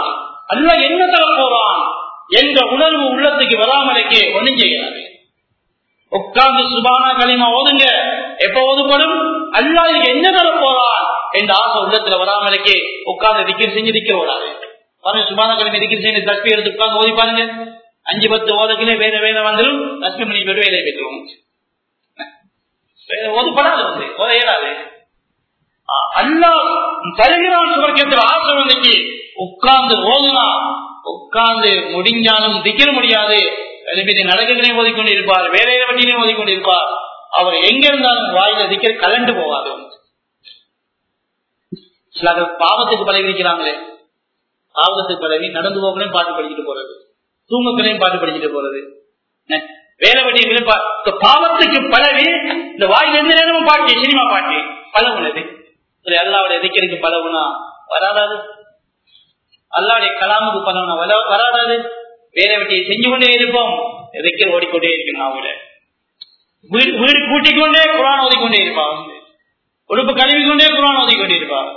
அல்ல என்ன தர போறான் என்ற உணர்வு உள்ளத்துக்கு வராமலுக்கு ஒன்றும் செய்யாது உட்கார்ந்து சுபான களிமா ஓதுங்க எப்ப ஓதுப்படும் அல்லா இதுக்கு என்ன தர போறான் என்ற ஆசை உள்ளத்துல வராமலுக்கு உட்கார்ந்து திக்கர் செஞ்சு திக்க ஓடாது பாருங்க சுபான களிமை திக்கர் செஞ்சு தஸ்பி எடுத்து உட்கார்ந்து ஓதி பாருங்க அஞ்சு பத்து ஓதக்கிலே வேற வேற வந்துடும் தஸ்பி பண்ணி போயிட்டு வேலையை பெற்றுவோம் ஓதுப்படாது வந்து ஓத இயலாது அல்லா தருகிறான் சுவர்க்கத்தில் ஆசை வந்துச்சு உட்கார்ந்து ஓதுனா உட்கார்ந்து முடிஞ்சாலும் திக்கிற முடியாது நடக்கங்களையும் ஓதிக்கொண்டு இருப்பார் வேலையில வண்டியிலையும் ஓதிக்கொண்டு இருப்பார் அவர் எங்க இருந்தாலும் வாயில திக்கிற கலண்டு போவாது சில பாவத்துக்கு பழகி இருக்கிறாங்களே பாவத்துக்கு பழகி நடந்து போகலையும் பாட்டு படிச்சுட்டு போறது தூங்கக்களையும் பாட்டு படிச்சுட்டு போறது வேலை வண்டியிலும் பாவத்துக்கு பழகி இந்த வாயில் எந்த நேரமும் பாட்டு சினிமா பாட்டு பழகுனது அல்லாவுடைய திக்கிறதுக்கு பழகுனா வராதாது அல்லாவுடைய கலாமுக்கு பழகுனா வராதாது வேலை வெட்டியை செஞ்சு கொண்டே இருப்போம் திக்கர் ஓடிக்கொண்டே இருக்கணும் அவங்கள வீடு வீடு கூட்டிக் கொண்டே குரான் ஓதிக்கொண்டே இருப்பான் உடுப்பு கழுவி கொண்டே குரான் ஓதிக்கொண்டே இருப்பார்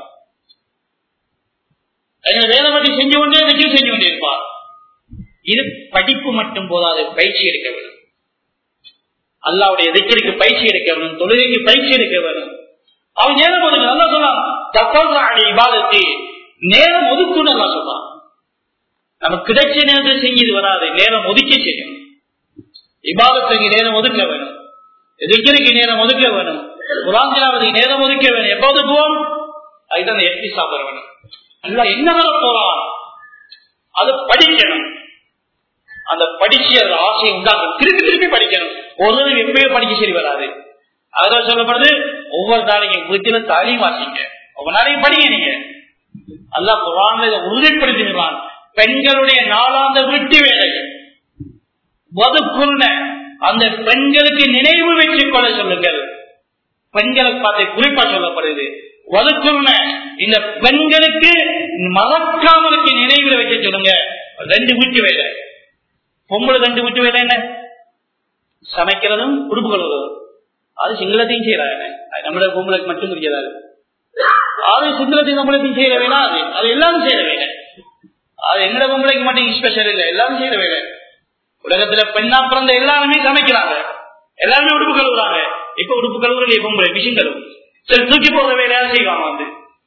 வேலை வெட்டி செஞ்சு கொண்டே திக்கர் செஞ்சு கொண்டே இருப்பார் இது படிப்பு மட்டும் போதாது பயிற்சி எடுக்க வேண்டும் அல்லாவுடைய திக்கருக்கு பயிற்சி எடுக்க வேண்டும் தொழுகைக்கு பயிற்சி எடுக்க வேண்டும் அவன் நேரம் ஒதுக்கு நல்லா சொன்னான் இபாதத்தை நேரம் ஒதுக்குன்னு நல்லா சொன்னான் நமக்கு கிடைச்ச நேரத்தை செஞ்சது வராது நேரம் ஒதுக்கி செய்யணும் இபாதத்துக்கு நேரம் ஒதுக்க வேணும் திக்கருக்கு நேரம் ஒதுக்க வேணும் குராந்திராவதுக்கு நேரம் ஒதுக்க வேணும் எப்ப ஒதுக்குவோம் அதுதான் எப்படி சாப்பிட வேணும் அல்ல என்ன போறான் அது படிக்கணும் அந்த படிச்சு அந்த ஆசையை உண்டாக்கணும் திருப்பி திருப்பி படிக்கணும் ஒரு எப்பயே படிக்க சரி வராது அதான் சொல்லப்படுது ஒவ்வொரு நாளைக்கும் வீட்டில தாலி வாசிங்க ஒவ்வொரு நாளைக்கும் படிங்க நீங்க அல்லா குரான்ல இதை உறுதிப்படுத்தினான் பெண்களுடைய நாளாந்த வீட்டு வேலை வதுக்குள்ள அந்த பெண்களுக்கு நினைவு வச்சுக் கொள்ள சொல்லுங்கள் பெண்களை பார்த்து குறிப்பா சொல்லப்படுது வதுக்குள்ள இந்த பெண்களுக்கு மறக்காமலுக்கு நினைவில் வைக்க சொல்லுங்க ரெண்டு வீட்டு வேலை பொம்பளை ரெண்டு வீட்டு வேலை என்ன சமைக்கிறதும் உடுப்பு கழுவுறதும் அது சிங்களத்தையும் செய்யறாங்க நம்மளோட பொம்பளைக்கு மட்டும் புரியாது அது சிங்களத்தையும் நம்மளையும் செய்யற வேணா அது அது எல்லாரும் செய்யற வேலை அது எங்கட பொம்பளைக்கு மட்டும் ஸ்பெஷல் இல்லை எல்லாரும் செய்யற வேலை உலகத்துல பெண்ணா பிறந்த எல்லாருமே சமைக்கிறாங்க எல்லாருமே உடுப்பு கழுவுறாங்க இப்ப உடுப்பு கழுவுறது பொம்பளை மிஷின் கழுவு சரி தூக்கி போற வேலையா செய்வாங்க வந்து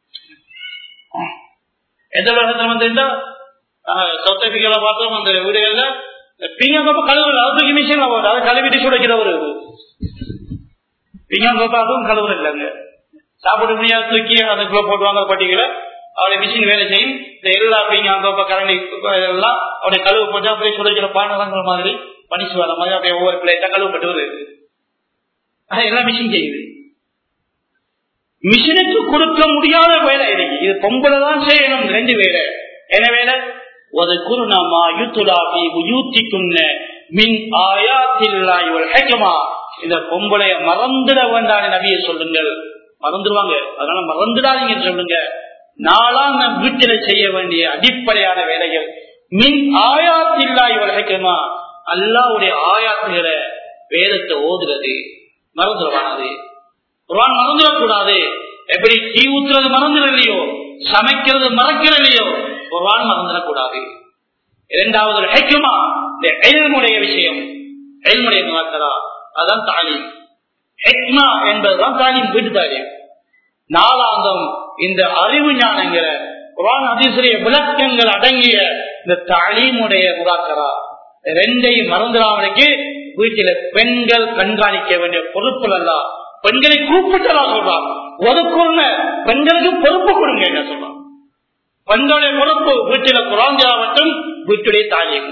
எந்த உலகத்துல வந்து சவுத் ஆப்பிரிக்கால பார்த்தோம் அந்த வீடுகள்ல பீங்கப்ப கழுவுற அதுக்கு மிஷின்ல போகுது அதை கழுவிட்டு சுடைக்கிற ஒரு பீங்கப்ப அதுவும் கழுவுற இல்லைங்க சாப்பிட முடியாது தூக்கி அதுக்குள்ள போட்டுவாங்க பட்டிகளை அவருடைய மிஷின் வேலை செய்யும் இந்த எல்லா பீங்கப்ப கரண்டி எல்லாம் அவருடைய கழுவு போட்டு அப்படியே சுடைக்கிற பானதங்கிற மாதிரி பனிச்சு வர மாதிரி அப்படியே ஒவ்வொரு பிளேட்டா கழுவப்பட்டு வருது எல்லாம் மிஷின் செய்யுது மிஷினுக்கு கொடுக்க முடியாத வேலை இருக்கு இது பொம்பளை தான் செய்யணும் ரெண்டு வேலை என்ன வேலை ஒரு குருநாமா யுத்துலாபி யூத்திக்குன்ன மின் ஆயாத்தில்லாய் ஒரு ஹேக்கமா இந்த பொம்பளைய மறந்துட வேண்டாம் நபியை சொல்லுங்கள் மறந்துடுவாங்க அதனால மறந்துடாதீங்க சொல்லுங்க நாளாம் நம் வீட்டில செய்ய வேண்டிய அடிப்படையான வேலைகள் மின் ஆயாத்தில்லாய் ஒரு ஹேக்கமா அல்லாவுடைய ஆயாத்துகளை வேதத்தை ஓதுறது மறந்துடுவானது குரான் மறந்துடக்கூடாது எப்படி தீ ஊத்துறது மறந்துடலையோ சமைக்கிறது மறக்கிறலையோ குரான் மறந்துடக்கூடாது இரண்டாவது ஹெக்குமா இந்த எல்முடைய விஷயம் எல்முடைய மாத்தரா அதான் தாலீம் ஹெக்மா என்பதுதான் தாலீம் வீட்டு தாலீம் நாலாந்தம் இந்த அறிவு ஞானங்கிற குரான் அதிசரிய விளக்கங்கள் அடங்கிய இந்த தாலீமுடைய முதாக்கரா ரெண்டையும் மறந்துடாமலுக்கு வீட்டில பெண்கள் கண்காணிக்க வேண்டிய பொறுப்புகள் எல்லாம் பெண்களை கூப்பிட்டலாம் சொல்றான் ஒதுக்குள்ள பெண்களுக்கு பொறுப்பு கொடுங்க என்ன சொல்றான் பெண்களுடைய பொறுப்பு வீட்டில குராஞ்சாவட்டும் வீட்டுடைய தாலியம்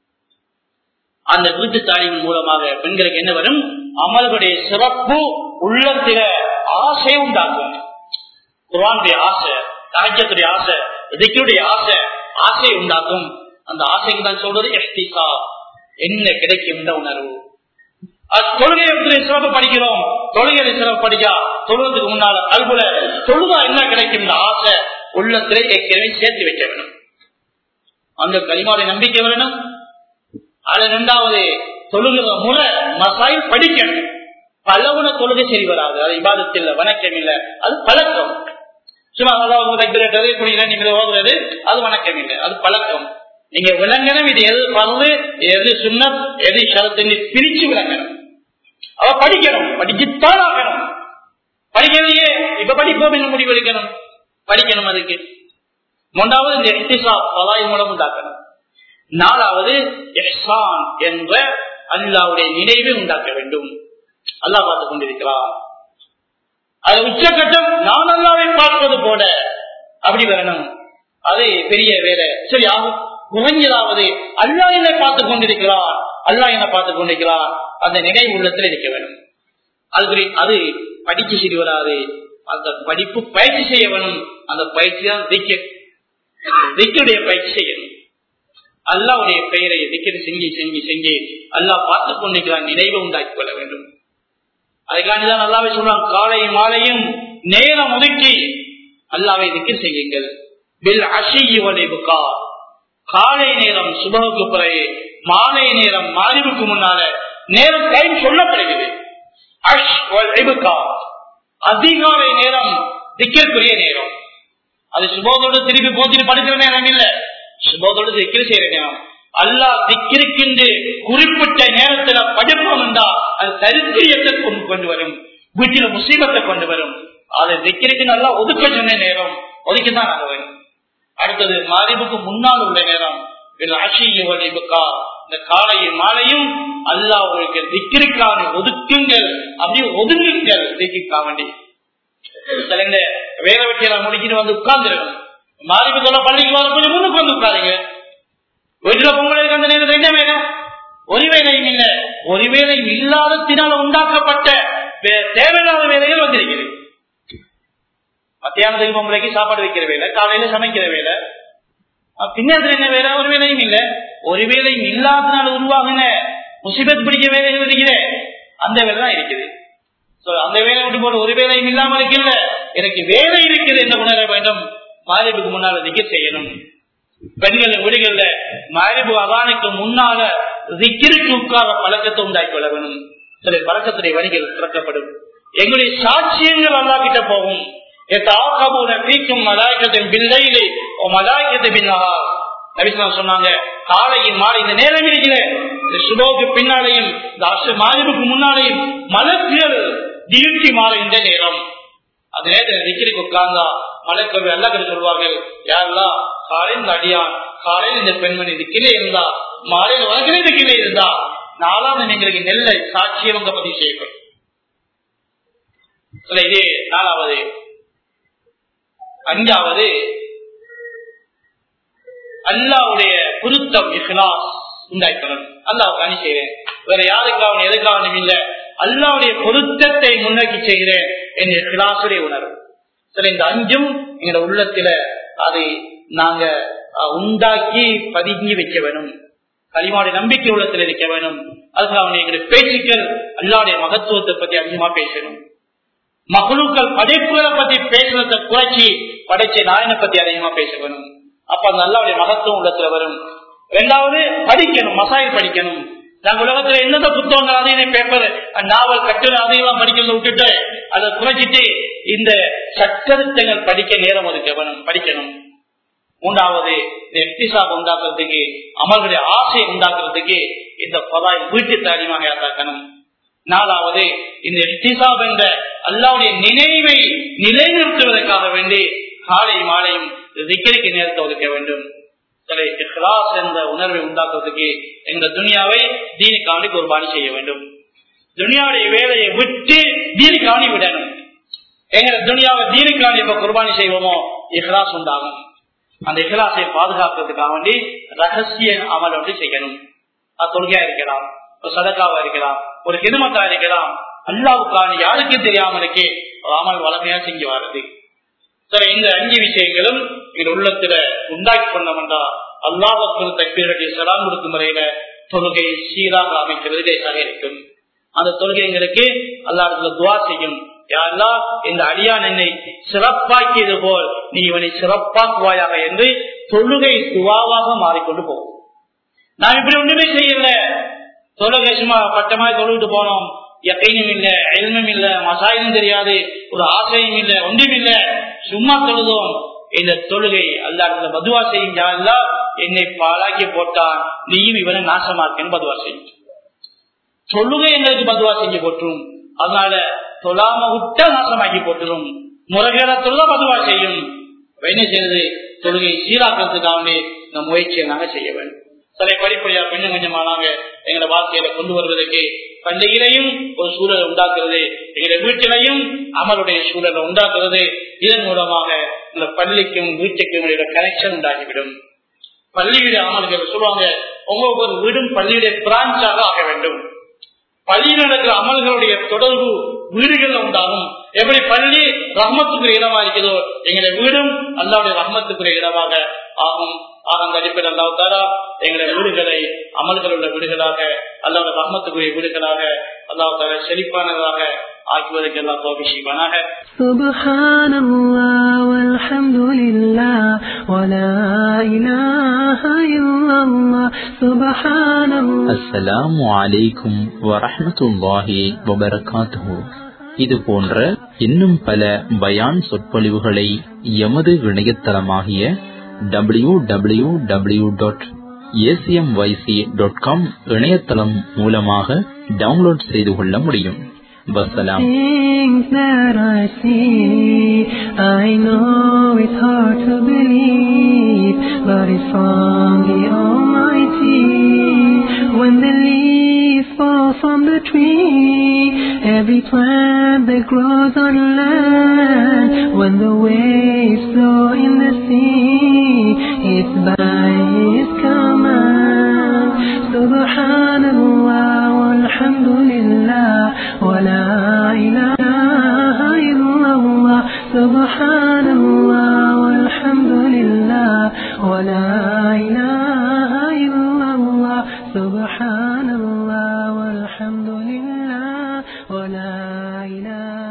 அந்த வீட்டு தாலியின் மூலமாக பெண்களுக்கு என்ன வரும் அமல்களுடைய சிறப்பு உள்ளத்தில ஆசை உண்டாக்கும் குரானுடைய ஆசை தாஜ்யத்துடைய ஆசை திக்குடைய ஆசை ஆசை உண்டாக்கும் அந்த ஆசைக்கு தான் சொல்றது எஸ்டிசா என்ன கிடைக்கும் உணர்வு தொழுகையை சிறப்பு படிக்கிறோம் தொழுகையை சிறப்பு படிக்கா தொழுவதுக்கு முன்னால கல்புல தொழுதா என்ன கிடைக்கும் இந்த ஆசை உள்ளத்திலே ஏற்கனவே சேர்த்து வைக்க வேணும் அந்த களிமாவுடைய நம்பிக்கை வேணும் அது இரண்டாவது தொழுகிற முறை மசாயில் படிக்கணும் பலவுன தொழுகை சரி வராது அது விவாதத்தில் வணக்கம் இல்லை அது பழக்கம் சும்மா அதாவது தக்கிறது புனித நீங்க ஓதுறது அது வணக்கம் இல்லை அது பழக்கம் நீங்க விளங்கணும் இது எது பரவு எது சுண்ணத் எது ஷரத்துன்னு பிரிச்சு விளங்கணும் அவ படிக்கணும் படிச்சுத்தான் ஆகணும் படிக்கலையே இப்ப படிப்போம் என்ன முடிவு எடுக்கணும் படிக்கணும் அதுக்கு மூன்றாவது இந்த எஹ்திசா பலாய் மூலம் உண்டாக்கணும் நாலாவது எஹ்சான் என்ற அல்லாவுடைய நினைவை உண்டாக்க வேண்டும் அல்லாஹ் பார்த்துக் கொண்டிருக்கிறார் அது உச்சகட்டம் நான் அல்லாவை பார்ப்பது போல அப்படி வரணும் அது பெரிய வேலை சரி ஆகும் குறைஞ்சதாவது அல்லா என்னை பார்த்துக் கொண்டிருக்கிறார் அல்லா என்னை பார்த்துக் கொண்டிருக்கிறார் அந்த நினைவு உள்ளத்தில் இருக்க வேண்டும் அது அது படிச்சு சரி வராது அந்த படிப்பு பயிற்சி செய்ய வேணும் அந்த பயிற்சி தான் திக்குடைய பயிற்சி செய்யணும் அல்லாவுடைய பெயரை திக்கடி செஞ்சு செஞ்சு செஞ்சு அல்லாஹ் பார்த்துக் கொண்டிருக்கிறான் நினைவை உண்டாக்கி கொள்ள வேண்டும் அதுக்காண்டிதான் அல்லாவை சொல்றான் காலை மாலையும் நேரம் ஒதுக்கி அல்லாவை திக்கர் செய்யுங்கள் பில் அஷியுக்கா காலை நேரம் சுபகுக்கு பிறகு மாலை நேரம் மாறிவுக்கு முன்னால நேரம் டைம் சொல்லப்படுகிறது அதிகாலை நேரம் திக்கிற்குரிய நேரம் அது சுபோதோடு திருப்பி போத்திட்டு படிக்கிற நேரம் இல்ல சுபோதோடு திக்கில் செய்யற நேரம் அல்லா திக்கிருக்கின்ற குறிப்பிட்ட நேரத்துல படிப்போம் என்றா அது தரித்திரியத்தை கொண்டு கொண்டு வரும் வீட்டில முசீபத்தை கொண்டு வரும் அதை திக்கிருக்கு நல்லா ஒதுக்க சொன்ன நேரம் ஒதுக்கிதான் நாங்க வேணும் அடுத்தது மாரிபுக்கு முன்னால் உள்ள நேரம் இந்த காலையும் மாலையும் அல்லா உங்களுக்கு திக்கிற்கான ஒதுக்குங்கள் அப்படியே ஒதுங்குங்கள் திக்கிற்கா வேண்டி இந்த வேலை வெட்டியெல்லாம் முடிக்கிட்டு வந்து உட்கார்ந்துருக்கணும் மாரிபு சொல்ல பள்ளிக்கு வர கொஞ்சம் முன்னுக்கு வந்து உட்காருங்க வீட்டுல பொங்கலுக்கு அந்த நேரத்தில் என்ன வேலை ஒரு வேலையும் இல்லை ஒரு வேலையும் இல்லாதத்தினால் உண்டாக்கப்பட்ட தேவையில்லாத வேலைகள் வந்திருக்கிறது மத்தியானத்துக்கு பொம்பளைக்கு சாப்பாடு வைக்கிற வேலை காலையில சமைக்கிற வேலை பின்னத்துல என்ன வேலை ஒரு வேலையும் இல்ல ஒரு வேலையும் இல்லாதனால உருவாகின முசிபத் பிடிக்க வேலைகள் இருக்கிற அந்த வேலை தான் இருக்குது அந்த வேலை விட்டு போட்டு ஒரு வேலையும் இல்லாம இருக்குல்ல எனக்கு வேலை இருக்குது என்று உணர வேண்டும் மாரிபுக்கு முன்னால திக்க செய்யணும் பெண்கள் வீடுகள்ல மாரிபு அதானுக்கு முன்னால திக்கிற்கு உட்கார பழக்கத்தை உண்டாக்கி கொள்ள வேணும் சில பழக்கத்துடைய வரிகள் திறக்கப்படும் எங்களுடைய சாட்சியங்கள் அல்லா கிட்ட போகும் சொன்னாங்க காலையின் மாலை இந்த நேரம் இருக்கிற இந்த சுபோக்கு பின்னாலையும் இந்த அசு மாரிபுக்கு முன்னாலையும் மலக்குகள் டியூட்டி மாறுகின்ற நேரம் அது நேரத்தில் நிக்கிறதுக்கு உட்கார்ந்தா மலைக்கல்வி அல்லக்கள் சொல்வார்கள் யாரெல்லாம் காலையில் இந்த அடியான் காலையில் இந்த பெண்மணி இதுக்கிலே இருந்தா மாலையில் வளர்க்கிறே இதுக்கிலே இருந்தா நாலாவது எங்களுக்கு நெல்லை சாட்சியம் உங்க பதிவு செய்யப்படும் இதே நாலாவது அஞ்சாவது அல்லாவுடைய பொருத்தம் இஹ்லாஸ் உண்டாக்கணும் அல்லாவுக்கு அணி செய்கிறேன் வேற யாருக்காக எதுக்காக இல்ல அல்லாவுடைய பொருத்தத்தை முன்னோக்கி செய்கிறேன் என்ற இஹ்லாசுடைய உணர்வு சில இந்த அஞ்சும் எங்களோட உள்ளத்துல அதை நாங்க உண்டாக்கி பதுங்கி வைக்க வேணும் களிமாவுடைய நம்பிக்கை உள்ளத்தில் இருக்க வேணும் அதுக்காக எங்களுடைய பேச்சுக்கள் அல்லாவுடைய மகத்துவத்தை பத்தி அதிகமா பேசணும் மகளுக்கள் படைப்புகளை பத்தி பேசுறத குறைச்சி படைச்ச நாயனை பத்தி அதிகமா பேச வேணும் அப்ப அந்த அல்லாவுடைய மகத்துவம் உள்ளத்துல வரும் ரெண்டாவது படிக்கணும் மசாயில் படிக்கணும் நாங்க உலகத்துல எந்தெந்த புத்தகங்கள் அதையும் பேப்பர் நாவல் கட்டுரை அதையெல்லாம் படிக்கிறத விட்டுட்டு அதை குறைச்சிட்டு இந்த சட்டத்திட்டங்கள் படிக்க நேரம் ஒதுக்க வேணும் படிக்கணும் மூன்றாவது இந்த எக்திசாப் உண்டாக்குறதுக்கு அமர்களுடைய ஆசையை உண்டாக்குறதுக்கு இந்த பதாய் வீட்டு அதிகமாக உண்டாக்கணும் நாலாவது இந்த எக்திசாப் என்ற அல்லாவுடைய நினைவை நிலைநிறுத்துவதற்காக வேண்டி காலை மாலையும் திக்கரிக்கு நேரத்தை ஒதுக்க வேண்டும் என்ற உணர்வை உண்டாக்குவதற்கு எங்க துனியாவை தீனிக்காண்டி குர்பானி செய்ய வேண்டும் துனியாவுடைய வேலையை விட்டு தீனிக்காண்டி விடணும் எங்க துனியாவை தீனிக்காண்டி எப்ப குர்பானி செய்வோமோ இஹ்லாஸ் உண்டாகும் அந்த இஹ்லாசை பாதுகாக்கிறதுக்காக வேண்டி ரகசிய அமல் ஒன்று செய்யணும் அது தொழுகையா இருக்கலாம் ஒரு சதக்காவா இருக்கலாம் ஒரு கிருமத்தா இருக்கலாம் அல்லாவுக்கான யாருக்கும் தெரியாம இருக்கே ஒரு அமல் வளமையா செஞ்சு வர்றது சரி இந்த அஞ்சு விஷயங்களும் எங்க உள்ளத்துல உண்டாக்கி கொண்டோம்டா அல்லாவுக்கு தப்பீரடி சலாம் கொடுக்கும் முறையில தொழுகை சீராக அமைக்கிறது லேசாக இருக்கும் அந்த தொழுகைங்களுக்கு அல்லாடத்துல துவா செய்யும் யாரெல்லாம் இந்த அடியான் என்னை சிறப்பாக்கியது போல் நீ இவனை சிறப்பாக்குவாயாக என்று தொழுகை துவாவாக மாறிக்கொண்டு போகும் நான் இப்படி ஒண்ணுமே செய்யல தொழுகை சும்மா பட்டமாய் தொழுகிட்டு போனோம் யக்கையும் இல்ல எல்மும் இல்ல மசாயிலும் தெரியாது ஒரு ஆசையும் இல்ல ஒன்றும் இல்ல சும்மா தொழுதோம் இந்த தொழுகை அல்லாத பதுவா செய்யும் யாரெல்லாம் என்னை பாழாக்கி போட்டான் நீயும் இவனை நாசமாக்கன்னு பதுவா செய்யும் தொழுகை எங்களுக்கு பதுவா செஞ்சு போட்டுரும் அதனால தொழாம விட்டா நாசமாக்கி போட்டுரும் முறைகேட தொழுத பதுவா செய்யும் என்ன செய்யுது தொழுகை சீராக்கிறதுக்காக இந்த முயற்சியை நாங்க செய்ய வேண்டும் சில படிப்படியா கொஞ்சம் கொஞ்சமா நாங்க எங்களோட வாழ்க்கையில கொண்டு வருவதற்கு பள்ளியிலையும் ஒரு சூழலை உண்டாக்குறது எங்களுடைய வீட்டிலையும் அமலுடைய சூழலை உண்டாக்குறது இதன் மூலமாக இந்த பள்ளிக்கும் வீட்டுக்கும் இடையில கனெக்ஷன் உண்டாகிவிடும் பள்ளியுடைய அமல்கள் சொல்லுவாங்க ஒவ்வொரு வீடும் பள்ளியுடைய பிரான்ச்சாக ஆக வேண்டும் பள்ளியில் நடக்கிற அமல்களுடைய தொடர்பு வீடுகள்ல உண்டாகும் எப்படி பள்ளி ரஹ்மத்துக்குரிய இடமா இருக்கிறதோ எங்களுடைய வீடும் அல்லாவுடைய ரஹ்மத்துக்குரிய இடமாக ஆகும் ஆக அந்த அடிப்படை அல்லாஹ் தாரா எங்களுடைய வீடுகளை அமல்களுள்ள வீடுகளாக அல்லாவுடைய ரஹ்மத்துக்குரிய வீடுகளாக அல்லாஹ் தாரா செழிப்பானதாக ஆக்குவதற்கு எல்லாம் தோல்வி செய்வானாக سبحان الله والحمد لله ولا إله إلا الله سبحان الله அஸ்ஸலாமு அலைக்கும் வரஹ்மத்துல்லாஹி வபரகாத்துஹு இது போன்ற இன்னும் பல பயான் சொற்பொழிவுகளை எமது இணையதளமாகிய W W W dot ACMYC dot com இணையதளம் மூலமாக டவுன்லோட் செய்து கொள்ள முடியும் வசலாம் Things that I see, I know it's hard to believe, but it's from the Almighty. When the leaves fall from the tree, every plant that grows on land, when the waves flow in the sea, it's by His command. Subhanallah, walhamdulillah, wa la ilaha illallah. Subhanallah, walhamdulillah, wa la ilaha illallah. Subhanallah, walhamdulillah, wa la ilaha